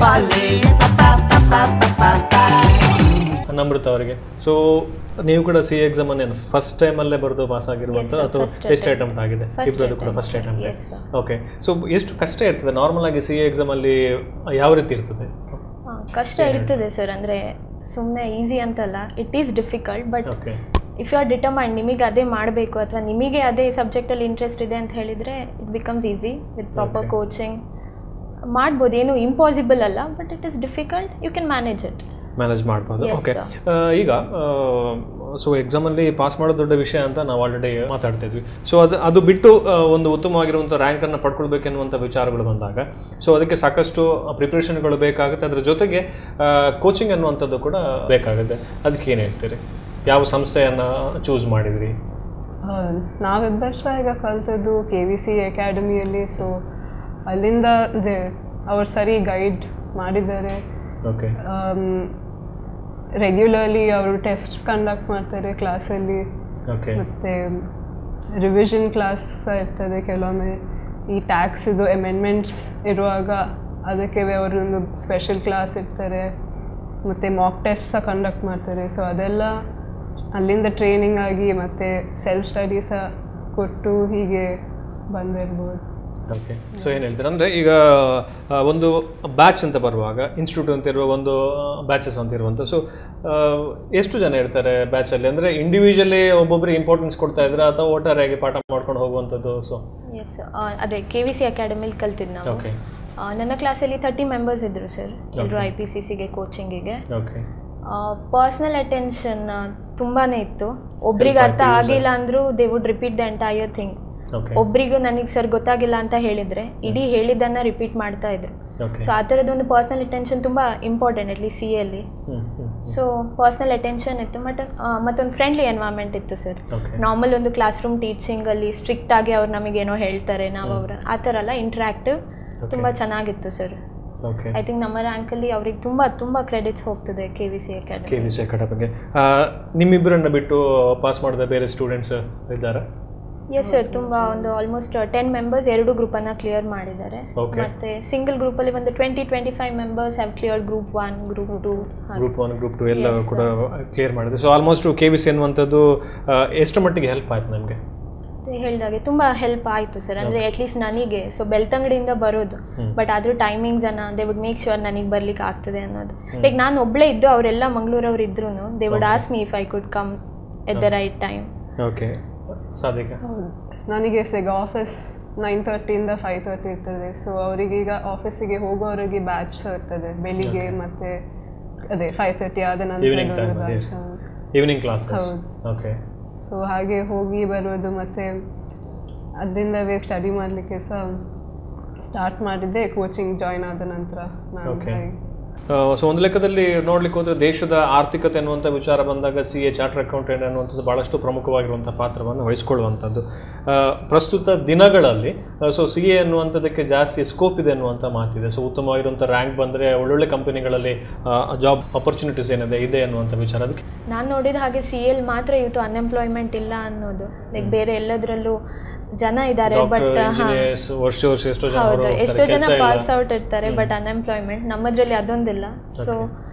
ನಮೃತ ಅವರಿಗೆ ಸೊ ನೀವು ಕೂಡ ಸಿ ಎಕ್ಸಾಮ್ ಅನ್ನೇನು ಫಸ್ಟ್ ಟೈಮಲ್ಲೇ ಬರೆದು ಪಾಸ್ ಆಗಿರುವಂಥ sir, ಅಥವಾ first ಎಷ್ಟು ಅಟೆಂಪ್ಟ್ ಆಗಿದೆ First ಇಬ್ಬರದು ಕೂಡ attempt, first attempt yes, sir. Okay so ಎಷ್ಟು ಕಷ್ಟ ಇರ್ತದೆ ನಾರ್ಮಲ್ ಆಗಿ ಸಿ ಎಕ್ಸಾಮ್ ಅಲ್ಲಿ ಯಾವ ರೀತಿ ಇರ್ತದೆ ಹಾ, ಕಷ್ಟ ಇರ್ತದೆ ಸರ್ ಅಂದರೆ ಸುಮ್ಮನೆ ಈಸಿ ಅಂತಲ್ಲ it is difficult but okay if you are determined ನಿಮಗೆ ಅದೇ ಮಾಡಬೇಕು ಅಥವಾ ನಿಮಗೆ ಅದೇ ಸಬ್ಜೆಕ್ಟಲ್ಲಿ ಇಂಟ್ರೆಸ್ಟ್ ಇದೆ ಅಂತ ಹೇಳಿದರೆ it becomes easy with proper Okay. Coaching ಮಾಡ್ಬೋದು ಏನು ಇಂಪಾಸಿಬಲ್ ಅಲ್ಲ but it is difficult you can manage it manage ಮಾಡ್ಬೋದು Yes, ಓಕೆ sir. ಈಗ ಸೊ ಎಕ್ಸಾಮಲ್ಲಿ ಪಾಸ್ ಮಾಡೋದು ದೊಡ್ಡ ವಿಷಯ ಅಂತ ನಾವು ಆಲ್ರೆಡಿ ಮಾತಾಡ್ತಿದ್ವಿ ಸೊ ಅದು ಅದು ಬಿಟ್ಟು ಆ, ಒಂದು ಉತ್ತಮವಾಗಿರುವಂಥ ರ್ಯಾಂಕನ್ನು ಪಡ್ಕೊಳ್ಬೇಕೆನ್ನುವಂಥ ವಿಚಾರಗಳು ಬಂದಾಗ ಸೊ ಅದಕ್ಕೆ ಸಾಕಷ್ಟು ಪ್ರಿಪ್ರೇಷನ್ಗಳು ಬೇಕಾಗುತ್ತೆ ಅದ್ರ ಜೊತೆಗೆ ಕೋಚಿಂಗ್ ಅನ್ನುವಂಥದ್ದು ಕೂಡ ಬೇಕಾಗುತ್ತೆ ಅದಕ್ಕೆ ಏನು ಹೇಳ್ತೀರಿ ಯಾವ ಸಂಸ್ಥೆಯನ್ನು ಚೂಸ್ ಮಾಡಿದ್ರಿ ನಾವಿಬ್ಬರು ಸಹ ಈಗ ಕಲ್ತದ್ದು ಕೆ ವಿ ಸಿ ಅಕಾಡೆಮಿಯಲ್ಲಿ ಸೊ ಅಲ್ಲಿಂದ ಇದೆ ಅವ್ರು ಸರಿ ಗೈಡ್ ಮಾಡಿದ್ದಾರೆ ಓಕೆ ರೆಗ್ಯುಲರ್ಲಿ ಅವರು ಟೆಸ್ಟ್ ಕಂಡಕ್ಟ್ ಮಾಡ್ತಾರೆ ಕ್ಲಾಸಲ್ಲಿ ಓಕೆ ಮತ್ತು ರಿವಿಷನ್ ಕ್ಲಾಸ್ ಇರ್ತದೆ ಕೆಲವೊಮ್ಮೆ ಈ ಟ್ಯಾಕ್ಸ್ ಇದು ಅಮೆಂಡ್ಮೆಂಟ್ಸ್ ಇರುವಾಗ ಅದಕ್ಕೆ ಅವರೊಂದು ಸ್ಪೆಷಲ್ ಕ್ಲಾಸ್ ಇರ್ತಾರೆ ಮತ್ತು ಮಾಕ್ ಟೆಸ್ಟ್ ಸಹ ಕಂಡಕ್ಟ್ ಮಾಡ್ತಾರೆ ಸೊ ಅದೆಲ್ಲ ಅಲ್ಲಿಂದ ಟ್ರೈನಿಂಗ್ ಆಗಿ ಮತ್ತು ಸೆಲ್ಫ್ ಸ್ಟಡಿ ಸಹ ಕೊಟ್ಟು ಹೀಗೆ ಬಂದಿರ್ಬೋದು ಓಕೆ ಸೊ ಏನು ಹೇಳ್ತೀರಾ ಅಂದರೆ ಈಗ ಆ, ಒಂದು ಬ್ಯಾಚ್ ಅಂತ ಬರುವಾಗ ಇನ್ಸ್ಟಿಟ್ಯೂಟ್ ಅಂತ ಇರುವ ಒಂದು ಬ್ಯಾಚಸ್ ಅಂತ ಇರುವಂಥ ಸೊ ಎಷ್ಟು ಜನ ಇರ್ತಾರೆ ಬ್ಯಾಚಲ್ಲಿ ಅಂದರೆ ಇಂಡಿವಿಜುವಲಿ ಒಬ್ಬೊಬ್ಬರಿಗೆ ಇಂಪಾರ್ಟೆನ್ಸ್ ಕೊಡ್ತಾ ಇದ್ರೆ ಅಥವಾ ಒಟ್ಟಾರೆಯಾಗಿ ಪಾಠ ಮಾಡ್ಕೊಂಡು ಹೋಗುವಂಥದ್ದು ಸೊ ಎಸ್ ಅದೇ ಕೆ ವಿ ಸಿ ಅಕಾಡೆಮಿಲಿ ಕಲ್ತಿದ್ದು ನಾವು ಓಕೆ ಆ, ನನ್ನ ಕ್ಲಾಸಲ್ಲಿ ತರ್ಟಿ ಮೆಂಬರ್ಸ್ ಇದ್ದರು ಸರ್ ಎಲ್ಲರೂ ಐ ಪಿ ಸಿ ಸಿಗೆ ಕೋಚಿಂಗಿಗೆ ಓಕೆ ಪರ್ಸ್ನಲ್ ಅಟೆನ್ಷನ್ ತುಂಬಾ ಇತ್ತು ಒಬ್ರಿಗೆ ಅರ್ಥ ಆಯ್ತು, ಆಗಿಲ್ಲ ಅಂದರೂ they would repeat the entire thing okay ಒಬ್ರಿಗೂ ನನಗೆ ಸರ್ ಗೊತ್ತಾಗಿಲ್ಲ ಅಂತ ಹೇಳಿದರೆ ಇಡೀ ಹೇಳಿದ್ದನ್ನು ರಿಪೀಟ್ ಮಾಡ್ತಾ ಇದ್ರು ಓಕೆ ಸೊ ಆ ಥರದ್ದೊಂದು ಪರ್ಸ್ನಲ್ ಅಟೆನ್ಷನ್ ತುಂಬ ಇಂಪಾರ್ಟೆಂಟ್ ಅಟ್ಲಿ ಸಿ ಎಲ್ಲಿ ಹ್ಞೂ ಹ್ಞೂ ಸೊ ಪರ್ಸ್ನಲ್ ಅಟೆನ್ಷನ್ ಇತ್ತು ಬಟ್ ಮತ್ತೊಂದು ಫ್ರೆಂಡ್ಲಿ ಎನ್ವೈರ್ಮೆಂಟ್ ಇತ್ತು ಸರ್ ಓಕೆ ನಾರ್ಮಲ್ ಒಂದು ಕ್ಲಾಸ್ ರೂಮ್ ಟೀಚಿಂಗಲ್ಲಿ ಸ್ಟ್ರಿಕ್ಟ್ ಆಗಿ ಅವ್ರು ನಮಗೇನೋ ಹೇಳ್ತಾರೆ ನಾವು ಅವ್ರ ಆ ಥರ ಎಲ್ಲ ಇಂಟ್ರಾಕ್ಟಿವ್ ತುಂಬ ಚೆನ್ನಾಗಿತ್ತು ಸರ್ ಓಕೆ ಐ ಥಿಂಕ್ ನಮ್ಮ ರ್ಯಾಂಕಲ್ಲಿ ಅವ್ರಿಗೆ ತುಂಬ ತುಂಬ ಕ್ರೆಡಿಟ್ಸ್ ಹೋಗ್ತದೆ K V C K academy V C ಅಕಾಡೆಮಿಗೆ ನಿಮ್ಮಿಬ್ಬರನ್ನ ಬಿಟ್ಟು ಪಾಸ್ ಮಾಡಿದ ಬೇರೆ ಸ್ಟೂಡೆಂಟ್ಸ್ ಇದ್ದಾರಾ ಎಸ್ ಸರ್ ತುಂಬ ಒಂದು ಆಲ್ಮೋಸ್ಟ್ ಟೆನ್ ಮೆಂಬರ್ಸ್ ಎರಡು ಗ್ರೂಪನ್ನು ಕ್ಲಿಯರ್ ಮಾಡಿದ್ದಾರೆ Okay. ಮತ್ತು ಸಿಂಗಲ್ ಗ್ರೂಪಲ್ಲಿ ಒಂದು twenty twenty five members have clear group one group two group one group two ಎಲ್ಲ Yes, ಕೂಡ ಕ್ಲಿಯರ್ ಮಾಡಿದೆ so almost K V C ಅನ್ನುವಂಥದ್ದು ಆ, ಎಷ್ಟು ಮಟ್ಟಿಗೆ ಹೆಲ್ಪ್ ಆಯ್ತು ನಮಗೆ ಹೇಳಿದಾಗೆ ತುಂಬ ಹೆಲ್ಪ್ ಆಯಿತು ಸರ್ ಅಂದರೆ ಅಟ್ಲೀಸ್ಟ್ ನನಗೆ ಸೊ ಬೆಳ್ತಂಗಡಿಯಿಂದ ಬರೋದು ಹ್ಮ್. ಬಟ್ ಆದರೂ ಟೈಮಿಂಗ್ಸನ್ನು ದೇ ವುಡ್ ಮೇಕ್ ಶೋರ್ ನನಗೆ ಬರ್ಲಿಕ್ಕೆ ಆಗ್ತದೆ ಅನ್ನೋದು ಲೈಕ್ ನಾನು ಒಬ್ಬಳೇ ಇದ್ದು ಅವರೆಲ್ಲ ಮಂಗಳೂರವ್ರು ಇದ್ರು they would ask me if I could come at the right time okay Sadhika ಹೌದು ನನಗೆ ಈಗ ಆಫೀಸ್ ನೈನ್ ತರ್ಟಿಯಿಂದ ಫೈವ್ ತರ್ಟಿ ಇರ್ತದೆ ಸೊ ಅವರಿಗೆ ಈಗ ಆಫೀಸಿಗೆ ಹೋಗೋವರೆಗೆ ಬ್ಯಾಚ್ ಇರ್ತದೆ ಬೆಳಿಗ್ಗೆ ಮತ್ತೆ ಅದೇ ಫೈವ್ ತರ್ಟಿ ಆದ Evening ನಂತರ time, yes. Batch evening classes ಹೌದು. ಓಕೆ ಸೊ ಹಾಗೆ ಹೋಗಿ ಬರೋದು ಮತ್ತೆ ಅದರಿಂದವೇ ಸ್ಟಡಿ ಮಾಡಲಿಕ್ಕೆ ಸಹ ಸ್ಟಾರ್ಟ್ ಮಾಡಿದ್ದೆ ಕೋಚಿಂಗ್ ಜಾಯಿನ್ ಆದ ನಂತರ ನಾನು Okay. ಹಾಗೆ. ಸೊ ಒಂದು ಲೆಕ್ಕದಲ್ಲಿ ನೋಡ್ಲಿಕ್ಕೆ ಹೋದ್ರೆ ದೇಶದ ಆರ್ಥಿಕತೆ ಅನ್ನುವಂಥ ವಿಚಾರ ಬಂದಾಗ ಸಿ ಎ ಚಾರ್ಟರ್ ಅಕೌಂಟೆಂಟ್ ಅನ್ನುವಂಥದ್ದು ಭಾಳಷ್ಟು ಪ್ರಮುಖವಾಗಿರುವಂಥ ಪಾತ್ರವನ್ನು ವಹಿಸ್ಕೊಳ್ಳುವಂಥದ್ದು ಆ, ಪ್ರಸ್ತುತ ದಿನಗಳಲ್ಲಿ ಸೊ ಸಿ ಎ ಅನ್ನುವಂಥದ್ದಕ್ಕೆ ಜಾಸ್ತಿ ಸ್ಕೋಪ್ ಇದೆ ಅನ್ನುವಂಥ ಮಾತಿದೆ ಸೊ ಉತ್ತಮವಾಗಿರುವಂಥ ರ್ಯಾಂಕ್ ಬಂದರೆ ಒಳ್ಳೊಳ್ಳೆ ಕಂಪನಿಗಳಲ್ಲಿ ಜಾಬ್ ಆಪರ್ಚುನಿಟೀಸ್ ಏನಿದೆ ಇದೆ ಅನ್ನುವಂಥ ವಿಚಾರ ಅದಕ್ಕೆ ನಾನು ನೋಡಿದ ಹಾಗೆ ಸಿ ಎಲ್ ಮಾತ್ರ ಇವತ್ತು ಅನ್ಎಂಪ್ಲಾಯ್ಮೆಂಟ್ ಇಲ್ಲ ಅನ್ನೋದು ಲೈಕ್ ಬೇರೆ ಎಲ್ಲದರಲ್ಲೂ ಜನ ಇದ್ದಾರೆ ಬಟ್ ಡಾಕ್ಟರ್ ಇಂಜಿನಿಯರ್ಸ್ ವರ್ಷ ವರ್ಷ ಎಷ್ಟೋ ಜನ ಹೌದು ಹೊರಗೆ ಎಷ್ಟೋ ಹೋಗ್ತಾರೆ, ಜನ ಕೆಲ್ಸ ಪಾಸ್ ಇಲ್ಲ ಔಟ್ ಇರ್ತಾರೆ ಬಟ್ ಅನ್ಎಂಪ್ಲಾಯ್ಮೆಂಟ್ ನಮ್ಮದ್ರಲ್ಲಿ ಅದೊಂದಿಲ್ಲ ಸೊ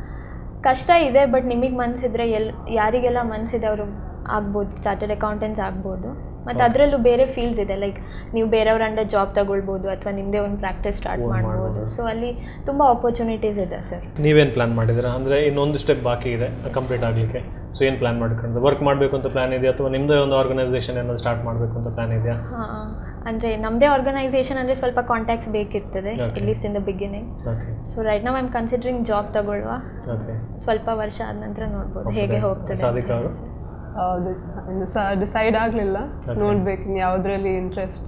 ಕಷ್ಟ ಇದೆ ಬಟ್ ನಿಮಗೆ ಮನ್ಸಿದ್ರೆ ಎಲ್ ಯಾರಿಗೆಲ್ಲ ಮನ್ಸಿದೆ ಅವರು ಆಗ್ಬೋದು ಚಾರ್ಟೆಡ್ ಅಕೌಂಟೆಂಟ್ಸ್ ಆಗ್ಬೋದು ಮತ್ತು ಅದರಲ್ಲೂ ಬೇರೆ ಫೀಲ್ಡ್ಸ್ ಇದೆ ಲೈಕ್ ನೀವು ಬೇರೆಯವ್ರ ಅಂಡರ್ ಜಾಬ್ ತಗೊಳ್ಬೋದು ಅಥವಾ ನಿಮ್ಮದೇ ಒಂದು ಪ್ರಾಕ್ಟೀಸ್ ಸ್ಟಾರ್ಟ್ ಮಾಡ್ಬೋದು ಸೊ ಅಲ್ಲಿ ತುಂಬ ಆಪರ್ಚುನಿಟೀಸ್ ಇದೆ ಸರ್ ನೀವೇನು ಪ್ಲಾನ್ ಮಾಡಿದ್ದೀರಾ ಅಂದರೆ ಇನ್ನೊಂದು ಸ್ಟೆಪ್ ಬಾಕಿ ಇದೆ ಕಂಪ್ಲೀಟ್ ಆಗಲಿಕ್ಕೆ ಸೊ ಏನು ಪ್ಲಾನ್ ಮಾಡ್ಕೊಂಡು ವರ್ಕ್ ಮಾಡಬೇಕು ಅಂತ ಪ್ಲಾನ್ ಇದೆಯಾ ಅಥವಾ ನಿಮ್ಮದೇ ಒಂದು ಆರ್ಗನೈಸೇಷನ್ ಏನಾದ್ರು ಸ್ಟಾರ್ಟ್ ಮಾಡಬೇಕು ಅಂತ ಪ್ಲಾನ್ ಇದೆಯಾ ಹಾಂ ಅಂದರೆ ನಮ್ಮದೇ ಆರ್ಗನೈಸೇಷನ್ ಅಂದರೆ ಸ್ವಲ್ಪ ಕಾಂಟ್ಯಾಕ್ಟ್ಸ್ ಬೇಕಿರ್ತದೆ Okay. ಎಲ್ಲಿಸ್ in the beginning okay so right ನಾವು ಐಮ್ ಕನ್ಸಿಡರಿಂಗ್ ಜಾಬ್ ತಗೊಳ್ಳುವ ಓಕೆ ಸ್ವಲ್ಪ ವರ್ಷ ಆದ ನಂತರ ನೋಡ್ಬೋದು ಹೇಗೆ ಹೋಗ್ತದೆ ಸಾಧಿಕ ಅವರು ಹೌದು ಇನ್ನು ಸಹ ಡಿಸೈಡ್ ಆಗಲಿಲ್ಲ ನೋಡ್ಬೇಕು ಇನ್ನು ಯಾವುದ್ರಲ್ಲಿ ಇಂಟ್ರೆಸ್ಟ್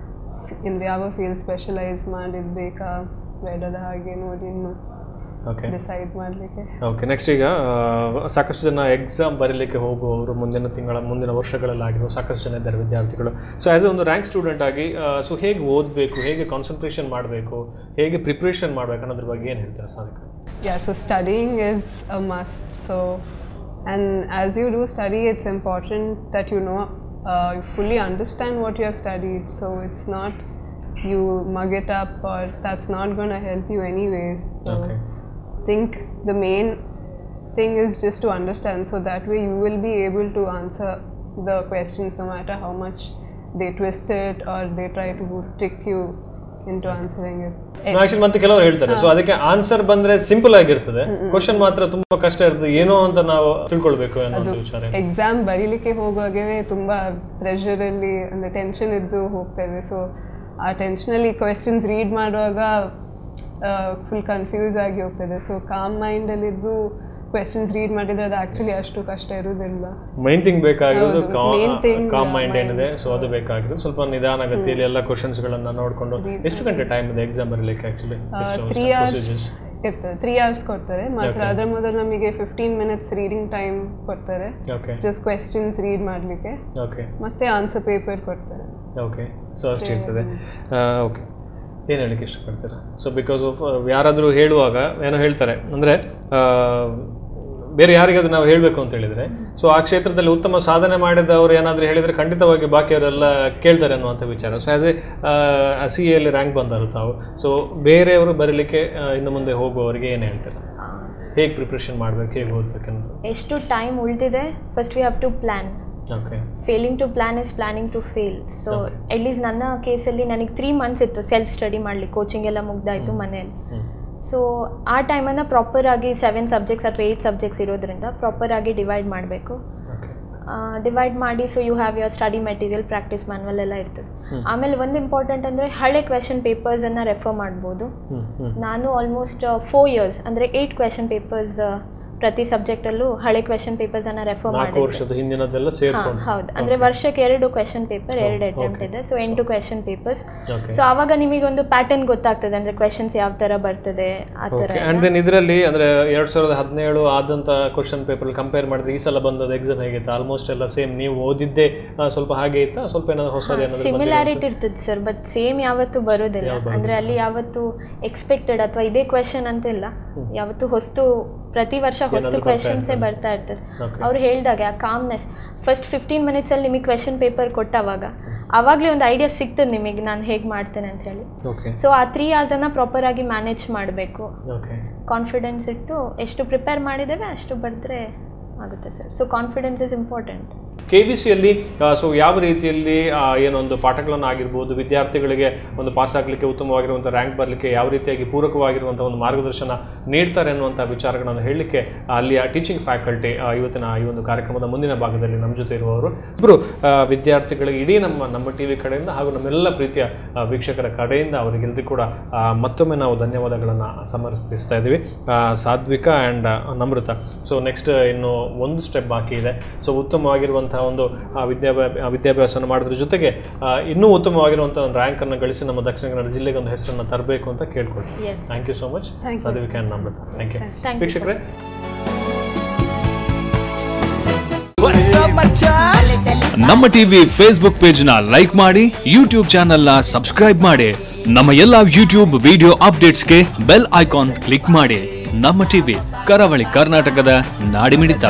ಇಂದ ಯಾವ ಫೀಲ್ಡ್ ಸ್ಪೆಷಲೈಸ್ ಮಾಡಿದ್ ಬೇಕಾ ಬೇಡದ ಹಾಗೆ ನೋಡಿ ಇನ್ನು ಓಕೆ ಡಿಸೈಡ್ ಮಾಡಲಿಕ್ಕೆ ಓಕೆ ನೆಕ್ಸ್ಟ್ ಈಗ ಆ, ಸಾಕಷ್ಟು ಜನ ಎಕ್ಸಾಮ್ ಬರೀಲಿಕ್ಕೆ ಹೋಗುವವರು ಮುಂದಿನ ತಿಂಗಳ ಮುಂದಿನ ವರ್ಷಗಳಲ್ಲಾಗಿರೋ ಸಾಕಷ್ಟು ಜನ ಇದ್ದಾರೆ ವಿದ್ಯಾರ್ಥಿಗಳು ಸೊ ಆ್ಯಸ್ ಎ ಒಂದು ರ್ಯಾಂಕ್ ಸ್ಟೂಡೆಂಟ್ ಆಗಿ ಸೊ ಹೇಗೆ ಓದಬೇಕು ಹೇಗೆ ಕಾನ್ಸಂಟ್ರೇಷನ್ ಮಾಡಬೇಕು ಹೇಗೆ ಪ್ರಿಪ್ರೇಷನ್ ಮಾಡಬೇಕು ಅನ್ನೋದ್ರ ಬಗ್ಗೆ ಏನು ಹೇಳ್ತಾರೆ Sadhika Yeah, so studying is a must. So, and as you do study, it's important that you know, uh, you fully understand what you have studied. So, it's not you mug it up or that's not going to help you anyways. So, Okay. think the main thing is just to understand. So, that way you will be able to answer the questions no matter how much they twist it or they try to trick you into answering it. Actually ಮತ್ತೆ ಕೆಲವರು ಹೇಳ್ತಾರೆ so ಅದಕ್ಕೆ answer ಬಂದ್ರೆ simple ಆಗಿರ್ತದೆ question ಮಾತ್ರ ತುಂಬಾ ಕಷ್ಟ ಇರ್ತದೆ ಏನೋ ಅಂತ ನಾವು ತಿಳ್ಕೊಳ್ಬೇಕು ಅನ್ನೋ ವಿಚಾರ ಎಕ್ಸಾಮ್ ಬರೀಲಿಕ್ಕೆ ಹೋಗುವಾಗವೇ ತುಂಬ ಪ್ರೆಷರಲ್ಲಿ ಅಂದರೆ ಟೆನ್ಷನ್ ಇದ್ದು ಹೋಗ್ತೇವೆ ಸೊ ಆ ಟೆನ್ಷನಲ್ಲಿ ಕ್ವೆಶನ್ಸ್ ರೀಡ್ ಮಾಡುವಾಗ ಫುಲ್ ಕನ್ಫ್ಯೂಸ್ ಆಗಿ ಹೋಗ್ತದೆ ಸೊ ಕಾಮ್ ಮೈಂಡಲ್ಲಿದ್ದು ಕ್ವೆಶನ್ಸ್ ರೀಡ್ ಮಾಡಿದ್ರೆ ಅದು ಆ್ಯಕ್ಚುಲಿ ಅಷ್ಟು ಕಷ್ಟ ಇರುವುದಿಲ್ಲ ಮೈನ್ ಥಿಂಗ್ ಬೇಕಾಗಿರೋದು ಹೌದು, main thing, calm uh, mind mind. ಏನಿದೆ ಸೊ ಅದು ಬೇಕಾಗಿರೋದು ಸ್ವಲ್ಪ ನಿಧಾನ ಗತಿಯಲ್ಲಿ ಎಲ್ಲ ಕ್ವಶನ್ಸ್ ಗಳನ್ನ ನೋಡ್ಕೊಂಡು ಎಷ್ಟು ಗಂಟೆ ಟೈಮ್ ಇದೆ ಎಕ್ಸಾಮ್ ಬರಲಿಕ್ಕೆ ಆಕ್ಚುಲಿ ತ್ರೀ ಅವರ್ಸ್ ಇರ್ತದೆ ತ್ರೀ ಅವರ್ಸ್ ಕೊಡ್ತಾರೆ ಮಾತ್ರ ಅದರ ಮೊದಲು ನಮಗೆ ಫಿಫ್ಟೀನ್ ಮಿನಿಟ್ಸ್ ರೀಡಿಂಗ್ ಟೈಮ್ ಕೊಡ್ತಾರೆ ಓಕೆ ಜಸ್ಟ್ ಕ್ವೆಶನ್ಸ್ ರೀಡ್ ಮಾಡಲಿಕ್ಕೆ ಓಕೆ ಮತ್ತೆ ಆನ್ಸರ್ ಪೇಪರ್ ಕೊಡ್ತಾರೆ ಓಕೆ ಸೊ ಅಷ್ಟಿರ್ತದೆ ಓಕೆ ಏನು ಹೇಳಲಿಕ್ಕೆ ಇಷ್ಟಪಡ್ತೀರಾ ಸೊ ಬಿಕಾಸ್ ಆಫ್ ಯಾರಾದರೂ ಹೇಳುವಾಗ ಏನೋ ಹೇಳ್ತಾರೆ ಅಂದರೆ ಬೇರೆ ಯಾರಿಗಾದ್ರೂ ನಾವು ಹೇಳಬೇಕು ಅಂತ ಹೇಳಿದರೆ ಸೊ ಆ ಕ್ಷೇತ್ರದಲ್ಲಿ ಉತ್ತಮ ಸಾಧನೆ ಮಾಡಿದವರು ಏನಾದರೂ ಹೇಳಿದರೆ ಖಂಡಿತವಾಗಿ ಬಾಕಿಯವರೆಲ್ಲ ಕೇಳ್ತಾರೆ ಅನ್ನುವಂಥ ವಿಚಾರ ಸೊ ಆ್ಯಸ್ ಎ ಸಿ ಎಲ್ಲಿ ರ್ಯಾಂಕ್ ಬಂದರು ತಾವು ಸೊ ಬೇರೆಯವರು ಬರೀಲಿಕ್ಕೆ ಆ, ಇನ್ನು ಮುಂದೆ ಹೋಗುವವರಿಗೆ ಏನು ಹೇಳ್ತಾರೆ ಹೇಗೆ ಪ್ರಿಪ್ರೇಷನ್ ಮಾಡಬೇಕು ಹೇಗೆ ಓದಬೇಕು ಅನ್ನೋದು ಎಷ್ಟು ಟೈಮ್ ಉಳಿದಿದೆ first we have to plan okay failing to plan is planning to fail so Okay. At least ನನ್ನ ಕೇಸಲ್ಲಿ ನನಗೆ ತ್ರೀ ಮಂತ್ಸ್ ಇತ್ತು ಸೆಲ್ಫ್ ಸ್ಟಡಿ ಮಾಡಲಿಕ್ಕೆ ಕೋಚಿಂಗ್ ಎಲ್ಲ ಮುಗ್ದಾಯಿತು ಮನೇಲಿ ಹ್ಞೂ ಸೊ ಆ ಟೈಮನ್ನು ಪ್ರಾಪರಾಗಿ ಸೆವೆನ್ ಸಬ್ಜೆಕ್ಟ್ಸ್ ಅಥವಾ ಏಯ್ಟ್ ಸಬ್ಜೆಕ್ಟ್ಸ್ ಇರೋದ್ರಿಂದ ಪ್ರಾಪರಾಗಿ ಡಿವೈಡ್ ಮಾಡಬೇಕು ಓಕೆ ಡಿವೈಡ್ ಮಾಡಿ so you have your study material practice manual ಎಲ್ಲ ಇರ್ತದೆ ಹ್ಮ್. ಆಮೇಲೆ ಒಂದು ಇಂಪಾರ್ಟೆಂಟ್ ಅಂದರೆ ಹಳೆ ಕ್ವೆಶನ್ ಪೇಪರ್ಸನ್ನು ರೆಫರ್ ಮಾಡ್ಬೋದು ಹ್ಞೂ ಹ್ಞೂ ನಾನು ಆಲ್ಮೋಸ್ಟ್ ಫೋರ್ ಇಯರ್ಸ್ ಅಂದರೆ ಏಯ್ಟ್ ಕ್ವೆಶನ್ ಪೇಪರ್ಸ್ ಪ್ರತಿ ಸಬ್ಜೆಕ್ಟಲ್ಲೂ ಹಳೆ ಕ್ವೆಶನ್ ಪೇಪರ್ಸನ್ನು ರೆಫರ್ ನಾಲ್ಕು ಮಾಡಿದ್ದೆ ವರ್ಷದ ಹಿಂದಿನದೆಲ್ಲ ಹಾ, ಸೇರ್ಕೊಂಡು ಹೌದು ಅಂದ್ರೆ ವರ್ಷಕ್ಕೆ ಎರಡು ಕ್ವೆಶನ್ ಪೇಪರ್ ಎರಡು okay. ಅಟೆಂಪ್ಟ್ ಇದೆ ಸೊ ಎಂಟು ಕ್ವೆಶನ್ ಪೇಪರ್ಸ್ ಓಕೆ ಸೊ ಆವಾಗ ನಿಮಗೊಂದು ಪ್ಯಾಟರ್ನ್ ಗೊತ್ತಾಗ್ತದೆ ಅಂದ್ರೆ ಕ್ವೆಶನ್ಸ್ ಯಾವ ತರ ಬರ್ತದೆ ಆ ತರ ಓಕೆ ಆ್ಯಂಡ್ ದೆನ್ ಇದರಲ್ಲಿ ಅಂದರೆ ಎರಡು ಸಾವಿರದ ಹದಿನೇಳು ಆದಂಥ ಕ್ವಶನ್ ಪೇಪರ್ ಕಂಪೇರ್ ಮಾಡಿದ್ರೆ ಈ ಸಲ ಬಂದದ ಎಕ್ಸಾಮ್ ಹೇಗಿತ್ತು ಆಲ್ಮೋಸ್ಟ್ ಎಲ್ಲ ಸೇಮ್ ನೀವು ಓದಿದ್ದೇ ಆ, ಸ್ವಲ್ಪ ಹಾಗೆ ಇತ್ತಾ ಸ್ವಲ್ಪ ಏನಾದ್ರು ಹೊಸದು ಏನಾದ್ರು ಸಿಮಿಲಾರಿಟಿ ಇರ್ತದೆ ಸರ್ ಬಟ್ ಸೇಮ್ ಯಾವತ್ತೂ ಬರೋದಿಲ್ಲ ಅಂದ್ರೆ ಅಲ್ಲಿ ಯಾವತ್ತು ಎಕ್ಸ್ಪೆಕ್ಟೆಡ್ ಅಥವಾ ಇದೇ ಕ್ವೆಶನ್ ಅಂತ ಇಲ್ಲ ಯಾವತ್ತು ಹೊಸ್ತು ಪ್ರತಿ ವರ್ಷ ಹೊಸ್ತು ಕ್ವೆಶನ್ಸೇ ಬರ್ತಾ ಇರ್ತದೆ Okay. ಅವ್ರು ಹೇಳಿದಾಗ ಆ ಕಾಮ್ನೆಸ್ ಫಸ್ಟ್ ಫಿಫ್ಟೀನ್ ಮಿನಿಟ್ಸಲ್ಲಿ ನಿಮಗೆ ಕ್ವೆಶನ್ ಪೇಪರ್ ಕೊಟ್ಟವಾಗ ಆವಾಗಲೇ ಒಂದು ಐಡಿಯಾ ಸಿಗ್ತದೆ ನಿಮಗೆ ನಾನು ಹೇಗೆ ಮಾಡ್ತೇನೆ ಅಂತ ಹೇಳಿ ಓಕೆ ಸೊ ಆ ತ್ರೀ ಅವರ್ಸನ್ನು ಪ್ರಾಪರಾಗಿ ಮ್ಯಾನೇಜ್ ಮಾಡಬೇಕು ಓಕೆ ಕಾನ್ಫಿಡೆನ್ಸ್ ಇಟ್ಟು ಎಷ್ಟು ಪ್ರಿಪೇರ್ ಮಾಡಿದ್ದೇವೆ ಅಷ್ಟು ಬರೆದ್ರೆ ಆಗುತ್ತೆ sir so confidence is important K V ಸಿಯಲ್ಲಿ ಸೊ ಯಾವ ರೀತಿಯಲ್ಲಿ ಆ, ಏನೊಂದು ಪಾಠಗಳನ್ನು ಆಗಿರ್ಬೋದು ವಿದ್ಯಾರ್ಥಿಗಳಿಗೆ ಒಂದು ಪಾಸ್ ಆಗಲಿಕ್ಕೆ ಉತ್ತಮವಾಗಿರುವಂಥ ರ್ಯಾಂಕ್ ಬರಲಿಕ್ಕೆ ಯಾವ ರೀತಿಯಾಗಿ ಪೂರಕವಾಗಿರುವಂಥ ಒಂದು ಮಾರ್ಗದರ್ಶನ ನೀಡ್ತಾರೆ ಅನ್ನುವಂಥ ವಿಚಾರಗಳನ್ನು ಹೇಳಲಿಕ್ಕೆ ಅಲ್ಲಿಯ ಟೀಚಿಂಗ್ ಫ್ಯಾಕಲ್ಟಿ ಇವತ್ತಿನ ಈ ಒಂದು ಕಾರ್ಯಕ್ರಮದ ಮುಂದಿನ ಭಾಗದಲ್ಲಿ ನಮ್ಮ ಜೊತೆ ಇರುವವರು ಇಬ್ಬರು ವಿದ್ಯಾರ್ಥಿಗಳಿಗೆ ಇಡೀ ನಮ್ಮ ನಮ್ಮ ಟಿ ವಿ ಕಡೆಯಿಂದ ಹಾಗೂ ನಮ್ಮೆಲ್ಲ ಪ್ರೀತಿಯ ಆ, ವೀಕ್ಷಕರ ಕಡೆಯಿಂದ ಅವರಿಗೆಲ್ಲರಿಗೂ ಕೂಡ ಆ, ಮತ್ತೊಮ್ಮೆ ನಾವು ಧನ್ಯವಾದಗಳನ್ನು ಸಮರ್ಪಿಸ್ತಾ ಇದ್ದೀವಿ ಆ, ಸಾತ್ವಿಕ ಆ್ಯಂಡ್ ನಮೃತ ಸೊ ನೆಕ್ಸ್ಟ್ ಇನ್ನು ಒಂದು ಸ್ಟೆಪ್ ಬಾಕಿ ಇದೆ ಸೊ ಉತ್ತಮವಾಗಿರುವಂತಹ ಒಂದು ಆ, ವಿದ್ಯಾಭ್ಯಾಸ ವಿದ್ಯಾಭ್ಯಾಸವನ್ನು ಮಾಡೋದ್ರ ಜೊತೆಗೆ ಆ, ಇನ್ನೂ ಉತ್ತಮವಾಗಿರುವಂಥ ಒಂದು ರ್ಯಾಂಕನ್ನು ಗಳಿಸಿ ನಮ್ಮ ದಕ್ಷಿಣ ಕನ್ನಡ ಜಿಲ್ಲೆಗೆ ಒಂದು ಹೆಸರನ್ನು ತರಬೇಕು ಅಂತ ಕೇಳ್ಕೊಳ್ತೀನಿ yes thank you so much Thank you, Sathvika and Namrata thank you Thank you, ವೀಕ್ಷಕರೇ ನಮ್ಮ ಟಿವಿ ಫೇಸ್ಬುಕ್ ಪೇಜ್ ನ ಲೈಕ್ ಮಾಡಿ ಯೂಟ್ಯೂಬ್ ಚಾನೆಲ್ ನ ಸಬ್ಸ್ಕ್ರೈಬ್ ಮಾಡಿ ನಮ್ಮ ಎಲ್ಲಾ ಯೂಟ್ಯೂಬ್ ವಿಡಿಯೋ ಅಪ್ಡೇಟ್ಸ್ಗೆ ಬೆಲ್ ಐಕಾನ್ ಕ್ಲಿಕ್ ಮಾಡಿ ನಮ್ಮ ಟಿವಿ ಕರಾವಳಿ ಕರ್ನಾಟಕದ ನಾಡಿಮಿಡಿತ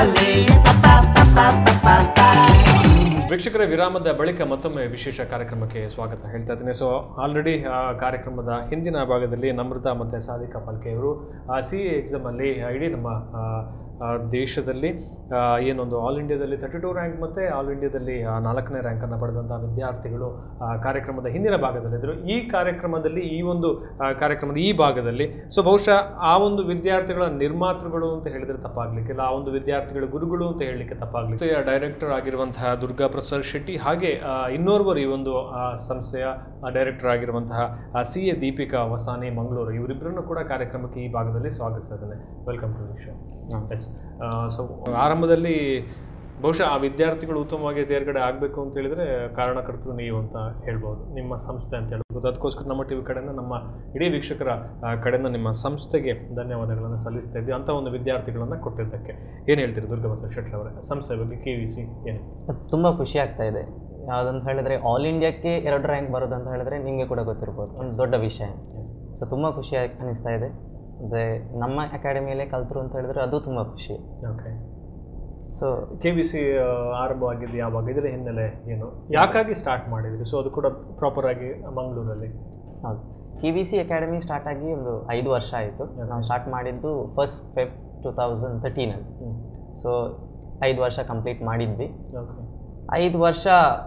ವೀಕ್ಷಕರ ವಿರಾಮದ ಬಳಿಕ ಮತ್ತೊಮ್ಮೆ ವಿಶೇಷ ಕಾರ್ಯಕ್ರಮಕ್ಕೆ ಸ್ವಾಗತ ಹೇಳ್ತಾ ಇದ್ದೀನಿ ಸೊ ಆಲ್ರೆಡಿ ಕಾರ್ಯಕ್ರಮದ ಹಿಂದಿನ ಭಾಗದಲ್ಲಿ ನಮೃತ ಮತ್ತು ಸಾಧಿಕಾ ಪಾಲ್ಕೆ ಇವರು ಸಿ ಎ ಎಕ್ಸಾಮಲ್ಲಿ ಇಡೀ ನಮ್ಮ ಆ, ಆ, ದೇಶದಲ್ಲಿ ಆ, ಏನೊಂದು ಆಲ್ ಇಂಡಿಯಾದಲ್ಲಿ ತರ್ಟಿ ಟೂ ರ್ಯಾಂಕ್ ಮತ್ತು ಆಲ್ ಇಂಡಿಯಾದಲ್ಲಿ ಆ, ನಾಲ್ಕನೇ ರ್ಯಾಂಕನ್ನು ಪಡೆದಂಥ ವಿದ್ಯಾರ್ಥಿಗಳು ಆ, ಕಾರ್ಯಕ್ರಮದ ಹಿಂದಿನ ಭಾಗದಲ್ಲಿದ್ದರು ಈ ಕಾರ್ಯಕ್ರಮದಲ್ಲಿ ಈ ಒಂದು ಆ, ಕಾರ್ಯಕ್ರಮದ ಈ ಭಾಗದಲ್ಲಿ ಸೊ ಬಹುಶಃ ಆ ಒಂದು ವಿದ್ಯಾರ್ಥಿಗಳ ನಿರ್ಮಾತೃಗಳು ಅಂತ ಹೇಳಿದ್ರೆ ತಪ್ಪಾಗ್ಲಿಕ್ಕಿಲ್ಲ ಆ ಒಂದು ವಿದ್ಯಾರ್ಥಿಗಳ ಗುರುಗಳು ಅಂತ ಹೇಳಲಿಕ್ಕೆ ತಪ್ಪಾಗ್ಲಿಕ್ಕೆ ಡೈರೆಕ್ಟರ್ ಆಗಿರುವಂತಹ ದುರ್ಗಾ ಪ್ರಸಾದ್ ಶೆಟ್ಟಿ ಹಾಗೆ ಆ, ಇನ್ನೋರ್ವರು ಈ ಒಂದು ಆ, ಸಂಸ್ಥೆಯ ಡೈರೆಕ್ಟರ್ ಆಗಿರುವಂತಹ ಸಿ ಎ ದೀಪಿಕಾ ವಸಾನಿ ಮಂಗಳೂರು ಇವರಿಬ್ಬರನ್ನು ಕೂಡ ಕಾರ್ಯಕ್ರಮಕ್ಕೆ ಈ ಭಾಗದಲ್ಲಿ ಸ್ವಾಗತಿಸ್ತಾ ಇದ್ದೇನೆ welcome to show yes so ಆರಂಭದಲ್ಲಿ ಬಹುಶಃ ಆ ವಿದ್ಯಾರ್ಥಿಗಳು ಉತ್ತಮವಾಗಿ ತೇರ್ಗಡೆ ಆಗಬೇಕು ಅಂತ ಹೇಳಿದ್ರೆ ಕಾರಣಕರ್ತರು ನೀವು ಅಂತ ಹೇಳ್ಬೋದು ನಿಮ್ಮ ಸಂಸ್ಥೆ ಅಂತ ಹೇಳ್ಬೋದು ಅದಕ್ಕೋಸ್ಕರ ನಮ್ಮ ಟಿವಿ ಕಡೆಯಿಂದ ನಮ್ಮ ಇಡೀ ವೀಕ್ಷಕರ ಆ, ಕಡೆಯಿಂದ ನಿಮ್ಮ ಸಂಸ್ಥೆಗೆ ಧನ್ಯವಾದಗಳನ್ನು ಸಲ್ಲಿಸ್ತಾ ಇದ್ದೀವಿ ಅಂಥ ಒಂದು ವಿದ್ಯಾರ್ಥಿಗಳನ್ನು ಕೊಟ್ಟಿದ್ದಕ್ಕೆ ಏನು ಹೇಳ್ತೀರಿ ದುರ್ಗಮತ ಶೆಟ್ಟಿ ಅವರೇ ಸಂಸ್ಥೆ ಬಗ್ಗೆ ಕೆ ವಿ ಸಿ ಏನು ತುಂಬ ಖುಷಿ ಆಗ್ತಾ ಇದೆ ಯಾವುದಂತ ಹೇಳಿದ್ರೆ ಆಲ್ ಇಂಡಿಯಾಕ್ಕೆ ಎರಡು ರ್ಯಾಂಕ್ ಬರೋದು ಅಂತ ಹೇಳಿದ್ರೆ ನಿಮಗೆ ಕೂಡ ಗೊತ್ತಿರ್ಬೋದು ಒಂದು ದೊಡ್ಡ ವಿಷಯ ಸೊ ತುಂಬ ಖುಷಿ ಆಗ್- ಅನಿಸ್ತಾ ಇದೆ ಅಂದರೆ ನಮ್ಮ ಅಕಾಡೆಮಿಯಲ್ಲೇ ಕಲ್ತರು ಅಂತ ಹೇಳಿದ್ರೆ ಅದು ತುಂಬ ಖುಷಿ okay so K V C ಆರಂಭವಾಗಿದ್ದು ಯಾವಾಗ ಇದರ ಹಿನ್ನೆಲೆ ಏನು ಯಾಕಾಗಿ ಸ್ಟಾರ್ಟ್ ಮಾಡಿದ್ರಿ ಸೊ ಅದು ಕೂಡ ಪ್ರಾಪರ್ ಆಗಿ ಮಂಗಳೂರಲ್ಲಿ ಹೌದು K V C academy start ಆಗಿ ಒಂದು ಐದು ವರ್ಷ ಆಯಿತು ನಾವು ಸ್ಟಾರ್ಟ್ ಮಾಡಿದ್ದು ಫಸ್ಟ್ ಫೆಬ್ ಟು ತೌಸಂಡ್ ತರ್ಟೀನಲ್ಲಿ ಸೊ ಐದು ವರ್ಷ ಕಂಪ್ಲೀಟ್ ಮಾಡಿದ್ವಿ ಓಕೆ ಐದು ವರ್ಷ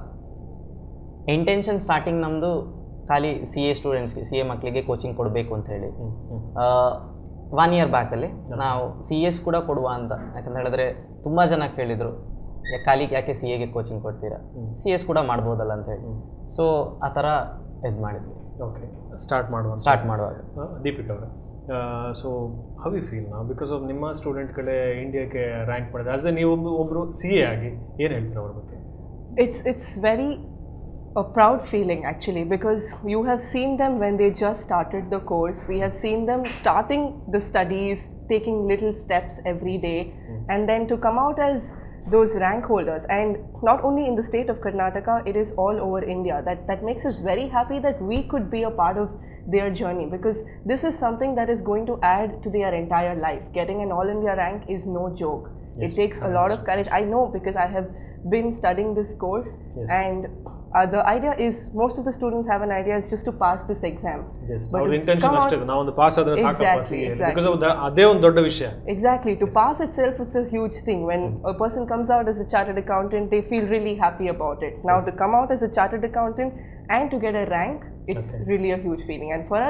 ಇಂಟೆನ್ಷನ್ ಸ್ಟಾರ್ಟಿಂಗ್ ನಮ್ಮದು ಖಾಲಿ ಸಿ ಎ ಸ್ಟೂಡೆಂಟ್ಸ್ಗೆ ಸಿ ಎ ಮಕ್ಕಳಿಗೆ ಕೋಚಿಂಗ್ ಕೊಡಬೇಕು ಅಂತ ಹೇಳಿ ಹ್ಞೂ ಹ್ಞೂ ಒನ್ ಇಯರ್ ಬ್ಯಾಕಲ್ಲಿ ನಾವು ಸಿ ಎಸ್ ಕೂಡ ಕೊಡುವ ಅಂತ ಯಾಕಂತ ಹೇಳಿದ್ರೆ ತುಂಬ ಜನ ಕೇಳಿದರು ಖಾಲಿ ಯಾಕೆ ಸಿ ಎಗೆ ಕೋಚಿಂಗ್ ಕೊಡ್ತೀರಾ ಸಿ ಎಸ್ ಕೂಡ ಮಾಡ್ಬೋದಲ್ಲ ಅಂತ ಹೇಳಿ ಸೊ ಆ ಥರ ಇದು ಮಾಡಿದ್ವಿ ಓಕೆ ಸ್ಟಾರ್ಟ್ ಮಾಡುವಂತ ಸ್ಟಾರ್ಟ್ ಮಾಡುವಾಗ ಆ, ದೀಪಿಕಾ ಅವರೇ ಸೊ ಹೌ ಯು ಫೀಲ್ ನಾವು ಬಿಕಾಸ್ ಆಫ್ ನಿಮ್ಮ ಸ್ಟೂಡೆಂಟ್ಗಳೇ ಇಂಡಿಯಾಕ್ಕೆ ರ್ಯಾಂಕ್ ಮಾಡಿದೆ ಆಸ್ ಎ ನೀವು ಒಬ್ಬ ಒಬ್ಬರು ಸಿ ಎ ಆಗಿ ಏನು ಹೇಳ್ತೀರಾ ಅವ್ರ ಬಗ್ಗೆ it's it's very a proud feeling actually because you have seen them when they just started the course we have seen them starting the studies taking little steps every day and then to come out as those rank holders and not only in the state of karnataka it is all over india that that makes us very happy that we could be a part of their journey because this is something that is going to add to their entire life getting an all india rank is no joke it takes a lot of courage i know because i have been studying this course and uh, the idea is most of the students have an idea is just to pass this exam just But ಅವ್ರ to intention come out- ಅಷ್ಟೇ ನಾವು ಒಂದು pass ಆದ್ರೆ ಸಾಕಪ್ಪ Exactly, C A exactly. Because of ಅದೇ ಒಂದು ದೊಡ್ಡ ವಿಷಯ exactly to pass itself is a huge thing when a person comes out as a chartered accountant they feel really happy about it now to come out as a chartered accountant and to get a rank it's really a huge feeling and for us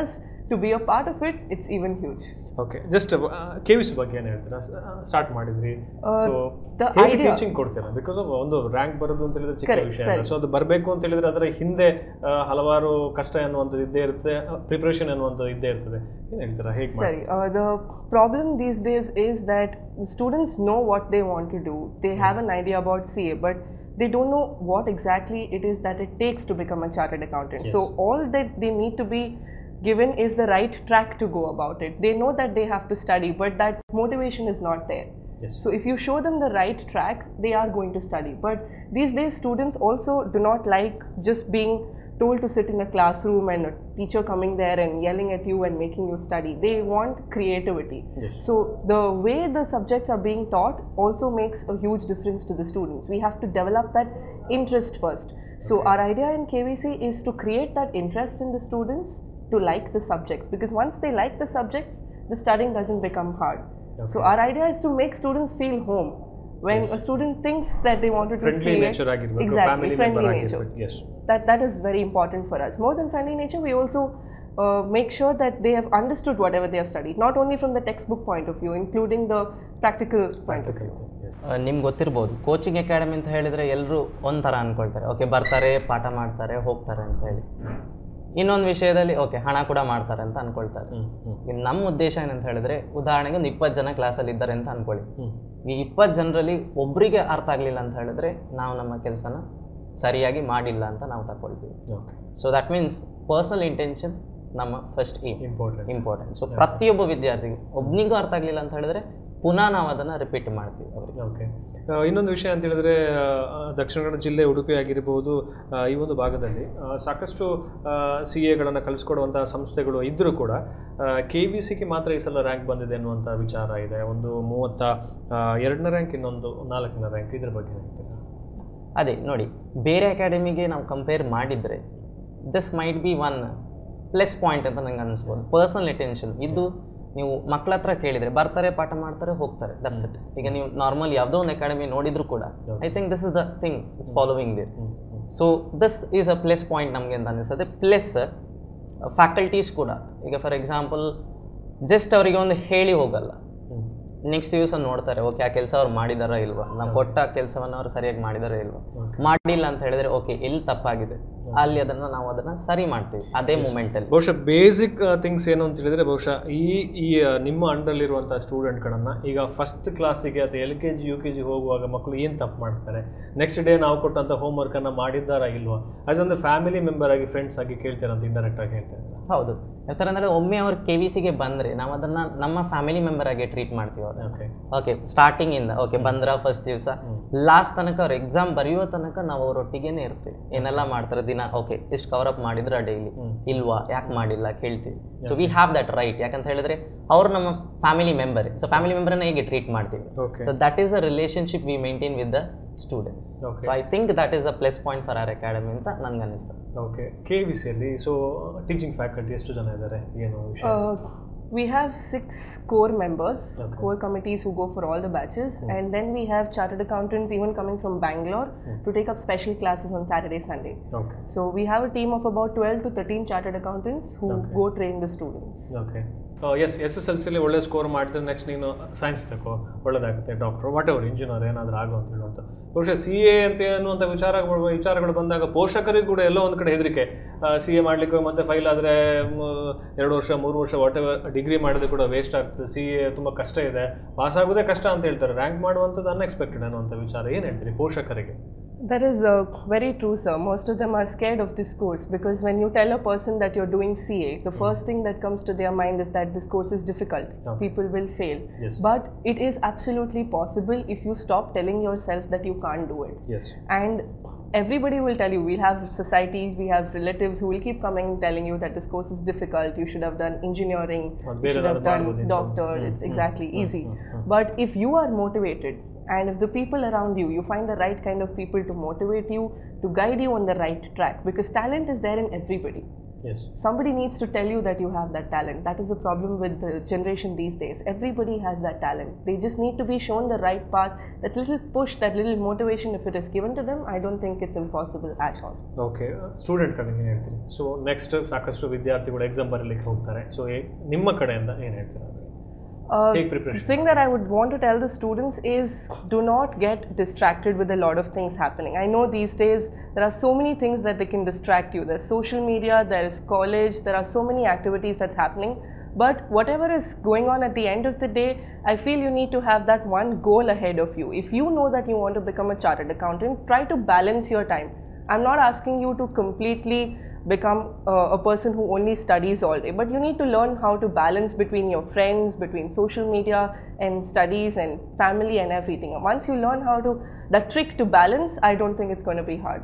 to be a part of it, it's even huge. Okay just K V C ಬಗ್ಗೆ ಏನು ಹೇಳ್ತೀರಾ start ಮಾಡಿದ್ರಿ Uh, so the ಹೇಗೆ idea- teaching ಕೊಡ್ತೀರಾ because ಒಂದು rank ಬರೋದು ಅಂತ ಹೇಳಿದ್ರೆ ಚಿಕ್ಕ Correct, ವಿಷಯ ಅಲ್ಲ ಸರಿ. ಸೊ ಅದು ಬರಬೇಕು ಅಂತ ಹೇಳಿದ್ರೆ ಅದರ ಹಿಂದೆ ಆ, ಹಲವಾರು ಕಷ್ಟ ಅನ್ನುವಂಥದ್ದು ಇದ್ದೇ ಇರುತ್ತೆ ಪ್ರಿಪ್ರೇಷನ್ ಅನ್ನುವಂಥದ್ದು ಇದ್ದೇ ಇರ್ತದೆ ಏನು ಹೇಳ್ತೀರಾ ಹೇಗೆ ಮಾಡಿ Sorry, uh, the problem these days is that the students know what they want to do. They have an idea about CA, but they don't know what exactly it is that it takes to become a chartered accountant. So all that they need to be given is the right track to go about it. They know that they have to study, but that motivation is not there. Yes. So if you show them the right track, they are going to study. But these days, students also do not like just being told to sit in a classroom and a teacher coming there and yelling at you and making you study. They want creativity. Yes. So the way the subjects are being taught also makes a huge difference to the students. We have to develop that interest first. So our idea in KVC is to create that interest in the students to like the subjects because once they like the subjects, the studying doesn't become hard. So our idea is to make students feel home. When a student thinks that they wanted to friendly see nature ಆಗಿರ್ಬೇಕು exactly family friendly member nature ಆಗಿರ್ಬೇಕು yes that that is very important for us more than friendly nature we also uh, make sure that they have understood whatever they have studied not only from the textbook point of view including the practical point of view ನಿಮ್ಗೆ ಗೊತ್ತಿರ್ಬೋದು coaching academy ಅಂತ ಹೇಳಿದರೆ ಎಲ್ಲರೂ ಒಂಥರ ಅಂದ್ಕೊಳ್ತಾರೆ okay ಬರ್ತಾರೆ ಪಾಠ ಮಾಡ್ತಾರೆ ಹೋಗ್ತಾರೆ ಅಂತ ಹೇಳಿ ಇನ್ನೊಂದು ವಿಷಯದಲ್ಲಿ ಓಕೆ ಹಣ ಕೂಡ ಮಾಡ್ತಾರೆ ಅಂತ ಅಂದ್ಕೊಳ್ತಾರೆ ಇನ್ನು ನಮ್ಮ ಉದ್ದೇಶ ಏನಂತ ಹೇಳಿದ್ರೆ ಉದಾಹರಣೆಗೆ ಒಂದು ಇಪ್ಪತ್ತು ಜನ ಕ್ಲಾಸಲ್ಲಿ ಇದ್ದಾರೆ ಅಂತ ಅಂದ್ಕೊಳ್ಳಿ ಈ ಇಪ್ಪತ್ತು ಜನರಲ್ಲಿ ಒಬ್ಬರಿಗೆ ಅರ್ಥ ಆಗಲಿಲ್ಲ ಅಂತ ಹೇಳಿದ್ರೆ ನಾವು ನಮ್ಮ ಕೆಲಸನ ಸರಿಯಾಗಿ ಮಾಡಿಲ್ಲ ಅಂತ ನಾವು ತಗೊಳ್ತೀವಿ okay so that means personal intention ನಮ್ಮ first aim important important so ಪ್ರತಿಯೊಬ್ಬ ವಿದ್ಯಾರ್ಥಿಗೆ ಒಬ್ಬನಿಗೂ ಅರ್ಥ ಆಗಲಿಲ್ಲ ಅಂತ ಹೇಳಿದ್ರೆ ಪುನಃ ನಾವು ಅದನ್ನು ರಿಪೀಟ್ ಮಾಡ್ತೀವಿ ಅವರಿಗೆ ಓಕೆ ಇನ್ನೊಂದು ವಿಷಯ ಅಂತ ಹೇಳಿದ್ರೆ ಆ, ದಕ್ಷಿಣ ಕನ್ನಡ ಜಿಲ್ಲೆ ಉಡುಪಿ ಆಗಿರ್ಬೋದು ಆ, ಈ ಒಂದು ಭಾಗದಲ್ಲಿ ಆ, ಸಾಕಷ್ಟು ಸಿ ಎಗಳನ್ನು ಕಲಿಸ್ಕೊಡುವಂತಹ ಸಂಸ್ಥೆಗಳು ಇದ್ದರೂ ಕೂಡ ಕೆ ವಿ ಸಿಗೆ ಮಾತ್ರ ಈ ಸಲ ರ್ಯಾಂಕ್ ಬಂದಿದೆ ಅನ್ನುವಂಥ ವಿಚಾರ ಇದೆ ಒಂದು ಮೂವತ್ತ ಆ, ಎರಡನೇ ರ್ಯಾಂಕ್ ಇನ್ನೊಂದು ನಾಲ್ಕನೇ ರ್ಯಾಂಕ್ ಇದ್ರ ಬಗ್ಗೆ ಹೇಳ್ತೀರಾ ಅದೇ ನೋಡಿ ಬೇರೆ ಅಕಾಡೆಮಿಗೆ ನಾವು ಕಂಪೇರ್ ಮಾಡಿದರೆ this might be one plus point ಅಂತ ನಂಗೆ ಅನಿಸ್ಬೋದು ಪರ್ಸನಲ್ ಅಟೆನ್ಷನ್ ಇದು ನೀವು ಮಕ್ಕಳ ಹತ್ರ ಕೇಳಿದರೆ ಬರ್ತಾರೆ ಪಾಠ ಮಾಡ್ತಾರೆ ಹೋಗ್ತಾರೆ ದಟ್ಸ್ ಇಟ್ ಈಗ ನೀವು ನಾರ್ಮಲ್ ಯಾವುದೋ ಒಂದು ಅಕಾಡೆಮಿ ನೋಡಿದ್ರು ಕೂಡ I think this is the thing it's following there so this is a plus point ನಮಗೆ ಅಂತ ಅನಿಸ್ತದೆ ಪ್ಲಸ್ ಫ್ಯಾಕಲ್ಟೀಸ್ ಕೂಡ ಈಗ ಫಾರ್ ಎಕ್ಸಾಂಪಲ್ ಜಸ್ಟ್ ಅವರಿಗೆ ಒಂದು ಹೇಳಿ ಹೋಗಲ್ಲ ನೆಕ್ಸ್ಟ್ ದಿವಸ ನೋಡ್ತಾರೆ ಓಕೆ ಆ ಕೆಲಸ ಅವ್ರು ಮಾಡಿದಾರ ಇಲ್ವಾ ನಾವು ಕೊಟ್ಟ ಕೆಲಸವನ್ನು ಅವ್ರು ಸರಿಯಾಗಿ ಮಾಡಿದಾರ ಇಲ್ವಾ ಮಾಡಿಲ್ಲ ಅಂತ ಹೇಳಿದ್ರೆ ಓಕೆ ಎಲ್ಲಿ ತಪ್ಪಾಗಿದೆ ಅಲ್ಲಿ ಅದನ್ನ ನಾವು ಅದನ್ನ ಸರಿ ಮಾಡ್ತೀವಿ ಅದೇ ಮೂಮೆಂಟಲ್ಲಿ ಬಹುಶಃ ಬೇಸಿಕ್ ಥಿಂಗ್ಸ್ ಏನು ಅಂತ ಹೇಳಿದ್ರೆ ಬಹುಶಃ ಈ ಈ ಆ, ನಿಮ್ಮ ಅಂಡರಲ್ಲಿರುವಂಥ ಸ್ಟೂಡೆಂಟ್ಗಳನ್ನು ಈಗ ಫಸ್ಟ್ ಕ್ಲಾಸಿಗೆ ಅಥವಾ L K G U K G ಹೋಗುವಾಗ ಮಕ್ಕಳು ಏನು ತಪ್ಪು ಮಾಡ್ತಾರೆ ನೆಕ್ಸ್ಟ್ ಡೇ ನಾವು ಕೊಟ್ಟಂಥ ಹೋಮ್ವರ್ಕನ್ನು ಮಾಡಿದ್ದಾರಾ ಇಲ್ವಾ ಆಸ್ ಒಂದು ಫ್ಯಾಮಿಲಿ ಮೆಂಬರ್ ಆಗಿ ಫ್ರೆಂಡ್ಸ್ ಆಗಿ ಕೇಳ್ತೀರಾ ಅಂತ ಇಂಡೈರೆಕ್ಟ್ ಆಗಿ ಹೇಳ್ತಾ ಇದ್ದಾರೆ ಹೌದು ಯಾಕಂದ್ರೆ ಅಂದರೆ ಒಮ್ಮೆ ಅವ್ರು ಕೆ ವಿ ಸಿಗೆ ಬಂದರೆ ನಾವು ಅದನ್ನ ನಮ್ಮ ಫ್ಯಾಮಿಲಿ ಮೆಂಬರ್ ಆಗಿ ಟ್ರೀಟ್ ಮಾಡ್ತೀವಿ ಅವ್ರನ್ನ ಓಕೆ ಓಕೆ ಸ್ಟಾರ್ಟಿಂಗಿಂದ ಓಕೆ ಬಂದ್ರ ಫಸ್ಟ್ ದಿವಸ ಲಾಸ್ಟ್ ತನಕ ಅವ್ರು ಎಕ್ಸಾಮ್ ಬರೆಯುವ ತನಕ ನಾವು ಅವರೊಟ್ಟಿಗೆನೇ ಇರ್ತೀವಿ ಏನೆಲ್ಲ ಮಾಡ್ತಾರೆ ದಿನ ಓಕೆ ಇಷ್ಟು ಕವರ್ ಅಪ್ ಮಾಡಿದ್ರ ಡೈಲಿ ಇಲ್ವಾ ಯಾಕೆ ಮಾಡಿಲ್ಲ ಕೇಳ್ತೀವಿ so we have that right ಯಾಕಂತ ಹೇಳಿದ್ರೆ ಅವ್ರು ನಮ್ಮ ಫ್ಯಾಮಿಲಿ ಮೆಂಬರ್ ಸೊ ಫ್ಯಾಮಿಲಿ ಮೆಂಬರ್ನ ಹೇಗೆ ಟ್ರೀಟ್ ಮಾಡ್ತೀವಿ okay so that is a relationship we maintain with the students Okay. So I think that is a plus point for our academy ಅಂತ ನನ್ಗೆ ಅನಿಸ್ತದೆ ಓಕೆ ಕೆ ವಿ ಸಿಯಲ್ಲಿ so teaching faculty ಎಷ್ಟು ಜನ ಇದ್ದಾರೆ ಏನು ವಿಷಯ Uh, we have six core members, Okay. core committees who go for all the batches, and then we have chartered accountants even coming from Bangalore to take up special classes on Saturday, Sunday. Okay So we have a team of about 12 to 13 chartered accountants who Okay. go train the students. Okay yes S S L ಸಿಲಿ ಒಳ್ಳೆ score ಮಾಡಿದ್ರೆ next ನೀನು science ತಗೋ ಒಳ್ಳೇದಾಗುತ್ತೆ doctor what ever engineer ಏನಾದರೂ ಆಗೋ ಅಂತ ಹೇಳುವಂಥ ಬಹುಶಃ ಸಿ ಎ ಅಂತ ಅನ್ನುವಂಥ ವಿಚಾರ ವಿಚಾರಗಳು ಬಂದಾಗ ಪೋಷಕರಿಗೂ ಕೂಡ ಎಲ್ಲೋ ಒಂದು ಕಡೆ ಹೆದರಿಕೆ ಸಿ ಎ ಮಾಡಲಿಕ್ಕೆ ಮತ್ತೆ ಫೈಲ್ ಆದರೆ ಎರಡು ವರ್ಷ ಮೂರು ವರ್ಷ ವಾಟ್ ಎವರ್ ಡಿಗ್ರಿ ಮಾಡಿದ್ರೆ ಕೂಡ ವೇಸ್ಟ್ ಆಗ್ತದೆ ಸಿ ಎ ತುಂಬ ಕಷ್ಟ ಇದೆ ಪಾಸ್ ಆಗೋದೇ ಕಷ್ಟ ಅಂತ ಹೇಳ್ತಾರೆ ರ್ಯಾಂಕ್ ಮಾಡುವಂಥದ್ದು ಅನ್ಎಕ್ಸ್ಪೆಕ್ಟೆಡ್ ಅನ್ನುವಂಥ ವಿಚಾರ ಏನು ಹೇಳ್ತೀರಿ ಪೋಷಕರಿಗೆ That is uh, very true, sir. Most of them are scared of this course because when you tell a person that you're doing CA, the first thing that comes to their mind is that this course is difficult. Okay. People will fail. Yes. But it is absolutely possible if you stop telling yourself that you can't do it. Yes And everybody will tell you, we'll have societies, we have relatives who will keep coming telling you that this course is difficult, you should have done engineering, Or you should have ಬೇರೆ done ಯಾವ್ದಾದ್ರು doctor, ಮಾಡ್ಬೋದು it's ಅಂತ. exactly hmm, easy. Hmm, hmm. But if you are motivated, and if the people around you, you find the right kind of people to motivate you, to guide you on the right track, because talent is there in everybody. Yes. Somebody needs to tell you that you have that talent. That is the problem with the generation these days. Everybody has that talent. They just need to be shown the right path. That little push, that little motivation, if it is given to them, I don't think it's impossible at all. Okay ಸ್ಟೂಡೆಂಟ್ಗಳಿಗೆ ಏನು ಹೇಳ್ತೀರಿ so next ಸಾಕಷ್ಟು ವಿದ್ಯಾರ್ಥಿಗಳು exam ಬರೀಲಿಕ್ಕೆ ಹೋಗ್ತಾರೆ so ನಿಮ್ಮ ಕಡೆಯಿಂದ ಏನು ಹೇಳ್ತೀರಾ Uh, Take the preparation. thing that I would want to tell the students is do not get distracted with a lot of things happening. I know these days there are so many things that they can distract you. There's social media, there's college, there are so many activities that's happening. But whatever is going on at the end of the day, I feel you need to have that one goal ahead of you. If you know that you want to become a chartered accountant, try to balance your time. I'm not asking you to completely become uh, a person who only studies all day but you need to learn how to balance between your friends between social media and studies and family and everything once you learn how to that trick to balance i don't think it's going to be hard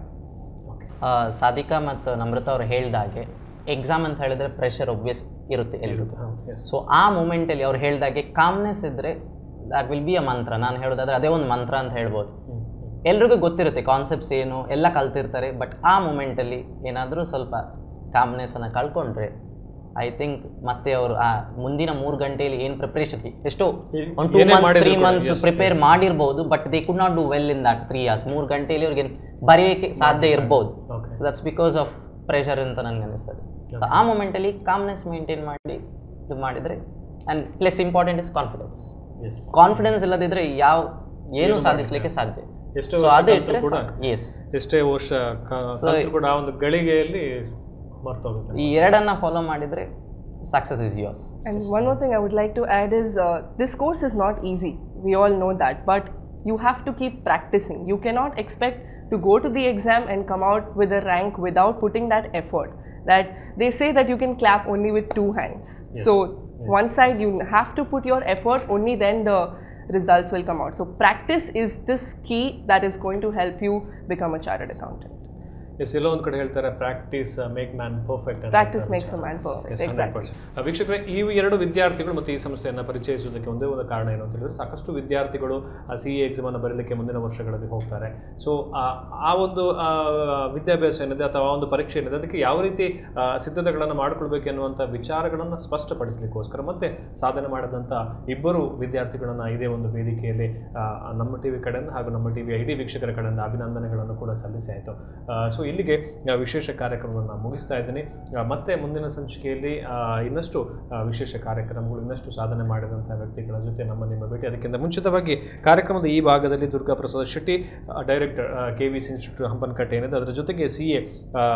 ಆ, ಸಾಧಿಕಾ ಮತ್ತು ನಮ್ರತಾ ಅವ್ರು ಹೇಳ್ದಾಗೆ exam ಅಂತ ಹೇಳಿದ್ರೆ pressure obvious ಇರುತ್ತೆ ಎಲ್ರಿಗೂ so ಆ ಮೂಮೆಂಟಲ್ಲಿ ಅವ್ರು ಹೇಳ್ದಾಗೆ ಕಾಮ್ನೆಸ್ ಇದ್ದರೆ ದ್ಯಾಟ್ ವಿಲ್ ಬಿ ಅ ಮಂತ್ರ ನಾನು ಹೇಳೋದಾದ್ರೆ ಅದೇ ಒಂದು ಮಂತ್ರ ಅಂತ ಹೇಳ್ಬೋದು ಎಲ್ರಿಗೂ ಗೊತ್ತಿರುತ್ತೆ ಕಾನ್ಸೆಪ್ಟ್ಸ್ ಏನು ಎಲ್ಲ ಕಲ್ತಿರ್ತಾರೆ ಬಟ್ ಆ ಮೂಮೆಂಟಲ್ಲಿ ಏನಾದರೂ ಸ್ವಲ್ಪ ಕಾಮ್ನೆಸ್ಸನ್ನು ಕಳ್ಕೊಂಡ್ರೆ ಐ ಥಿಂಕ್ ಮತ್ತೆ ಅವರು ಆ ಮುಂದಿನ ಮೂರು ಗಂಟೆಯಲ್ಲಿ ಏನು ಪ್ರಿಪ್ರೇಷನ್ ಎಷ್ಟೋ ಏನ್- ಒಂದು ಟೂ ಏನೇ ಮಂತ್ಸ್ ಮಾಡಿದ್ರು ತ್ರೀ ಕೂಡ, ಮಂತ್ಸ್ yes, ಪ್ರಿಪೇರ್ ಮಾಡಿರ್ಬೋದು but they could not do well in that three years ಮೂರು ಗಂಟೆಯಲ್ಲಿ ಅವ್ರಿಗೆ ಬರೆಯೋಕ್ಕೆ ಸಾಧ್ಯ ಇರ್ಬೋದು Okay. So that's because of pressure ಅಂತ ನನಗೆ ಅನಿಸ್ತದೆ ಸೊ ಆ ಮೂಮೆಂಟಲ್ಲಿ ಕಾಮ್ನೆಸ್ ಮೇಂಟೈನ್ ಮಾಡಿ ಇದು ಮಾಡಿದರೆ and plus important is confidence yes confidence ಇಲ್ಲದಿದ್ರೆ ಯಾವ ಏನು ಸಾಧಿಸಲಿಕ್ಕೆ ಸಾಧ್ಯ ಎಷ್ಟೋ ಸೊ ವರ್ಷ ಅದೇ ಕಲ್ತ್ರೂ ಕೂಡ ಎಸ್ ಎಷ್ಟೇ ವರ್ಷ ಕ- So- ಕಲ್ತ್ರೂ ಕೂಡ ಆ ಒಂದು ಗಳಿಗೆಯಲ್ಲಿ ಮರ್ತೋಗುತ್ತೆ ಈ ಎರಡನ್ನ ಫಾಲೋ ಮಾಡಿದರೆ success is yours And one more thing I would like to add is uh, this course is not easy. We all know that. But you have to keep practicing. You cannot expect to go to the exam and come out with a rank without putting that effort. That they say that you can clap only with two hands. So, one side you have to put your effort, only then the results will come out. So, practice is this key that is going to help you become a chartered accountant. Yes ಎಲ್ಲೋ ಒಂದು ಕಡೆ ಹೇಳ್ತಾರೆ practice make man perfect Practice makes a man perfect. Exactly. ವೀಕ್ಷಕರೇ ಈ ಎರಡು ವಿದ್ಯಾರ್ಥಿಗಳು ಮತ್ತು ಈ ಸಂಸ್ಥೆಯನ್ನು ಪರಿಚಯಿಸುವುದಕ್ಕೆ ಒಂದೇ ಒಂದು ಕಾರಣ ಏನು ಅಂತ ಹೇಳಿದ್ರೆ ಸಾಕಷ್ಟು ವಿದ್ಯಾರ್ಥಿಗಳು ಸಿ ಎ ಎಕ್ಸಾಮನ್ನು ಬರೀಲಿಕ್ಕೆ ಮುಂದಿನ ವರ್ಷಗಳಲ್ಲಿ ಹೋಗ್ತಾರೆ ಸೊ ಆ ಒಂದು ಆ, ವಿದ್ಯಾಭ್ಯಾಸ ಏನಿದೆ ಅಥವಾ ಆ ಒಂದು ಪರೀಕ್ಷೆ ಏನಿದೆ ಅದಕ್ಕೆ ಯಾವ ರೀತಿ ಆ, ಸಿದ್ಧತೆಗಳನ್ನು ಮಾಡಿಕೊಳ್ಬೇಕು ಎನ್ನುವಂಥ ವಿಚಾರಗಳನ್ನು ಸ್ಪಷ್ಟಪಡಿಸಲಿಕ್ಕೋಸ್ಕರ ಮತ್ತೆ ಸಾಧನೆ ಮಾಡಿದಂಥ ಇಬ್ಬರು ವಿದ್ಯಾರ್ಥಿಗಳನ್ನು ಇದೇ ಒಂದು ವೇದಿಕೆಯಲ್ಲಿ ಆ, ನಮ್ಮ ಟಿ ವಿ ಕಡೆಯಿಂದ ಹಾಗೂ ನಮ್ಮ ಟಿ ವಿಯ ಇಡೀ ವೀಕ್ಷಕರ ಕಡೆಯಿಂದ ಅಭಿನಂದನೆಗಳನ್ನು ಕೂಡ ಸಲ್ಲಿಸಿ ಆಯಿತು ಸೊ ಇಲ್ಲಿಗೆ ಆ, ವಿಶೇಷ ಕಾರ್ಯಕ್ರಮವನ್ನು ಮುಗಿಸ್ತಾ ಇದ್ದೀನಿ ಆ, ಮತ್ತೆ ಮುಂದಿನ ಸಂಚಿಕೆಯಲ್ಲಿ ಆ, ಇನ್ನಷ್ಟು ಆ, ವಿಶೇಷ ಕಾರ್ಯಕ್ರಮಗಳು ಇನ್ನಷ್ಟು ಸಾಧನೆ ಮಾಡಿದಂಥ ವ್ಯಕ್ತಿಗಳ ಜೊತೆ ನಮ್ಮ ನಿಮ್ಮ ಭೇಟಿ ಅದಕ್ಕಿಂತ ಮುಂಚಿತವಾಗಿ ಕಾರ್ಯಕ್ರಮದ ಈ ಭಾಗದಲ್ಲಿ Durga Prasad Shetty director K V C institute Hampankatta ಏನಿದೆ ಅದರ ಜೊತೆಗೆ ಸಿ ಎ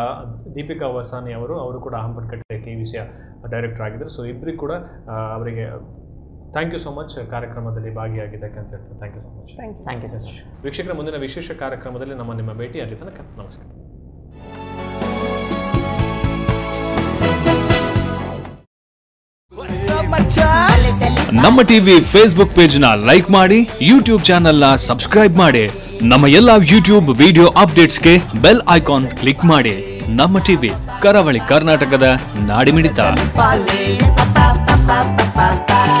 ದೀಪಿಕಾ ವಸಾನಿ ಅವರು ಅವರು ಕೂಡ ಹಂಪನಕಟ್ಟೆ ಕೆ ವಿ ಸಿಯ ಡೈರೆಕ್ಟರ್ ಆಗಿದ್ದಾರೆ ಸೊ ಇಬ್ಬರಿಗೂ ಕೂಡ ಆ, ಅವರಿಗೆ ಥ್ಯಾಂಕ್ ಯು ಸೊ ಮಚ್ ಕಾರ್ಯಕ್ರಮದಲ್ಲಿ ಭಾಗಿಯಾಗಿದ್ದಕ್ಕೆ ಅಂತ ಹೇಳ್ತೀನಿ thank you so much Thank you. Thank you so much ವೀಕ್ಷಕರ ಮುಂದಿನ ವಿಶೇಷ ಕಾರ್ಯಕ್ರಮದಲ್ಲಿ ನಮ್ಮ ನಿಮ್ಮ ಭೇಟಿ ಅಲ್ಲಿ ತನಕ ನಮಸ್ಕಾರ ನಮ್ಮ ಟಿವಿ ಫೇಸ್ಬುಕ್ ಪೇಜ್ ನ ಲೈಕ್ ಮಾಡಿ ಯೂಟ್ಯೂಬ್ ಚಾನೆಲ್ ನ ಸಬ್ಸ್ಕ್ರೈಬ್ ಮಾಡಿ ನಮ್ಮ ಎಲ್ಲಾ ಯೂಟ್ಯೂಬ್ ವಿಡಿಯೋ ಅಪ್ಡೇಟ್ಸ್ಗೆ ಬೆಲ್ ಐಕಾನ್ ಕ್ಲಿಕ್ ಮಾಡಿ ನಮ್ಮ ಟಿವಿ ಕರಾವಳಿ ಕರ್ನಾಟಕದ ನಾಡಿಮಿಡಿತ Pale, pa pa pa pa pa pa.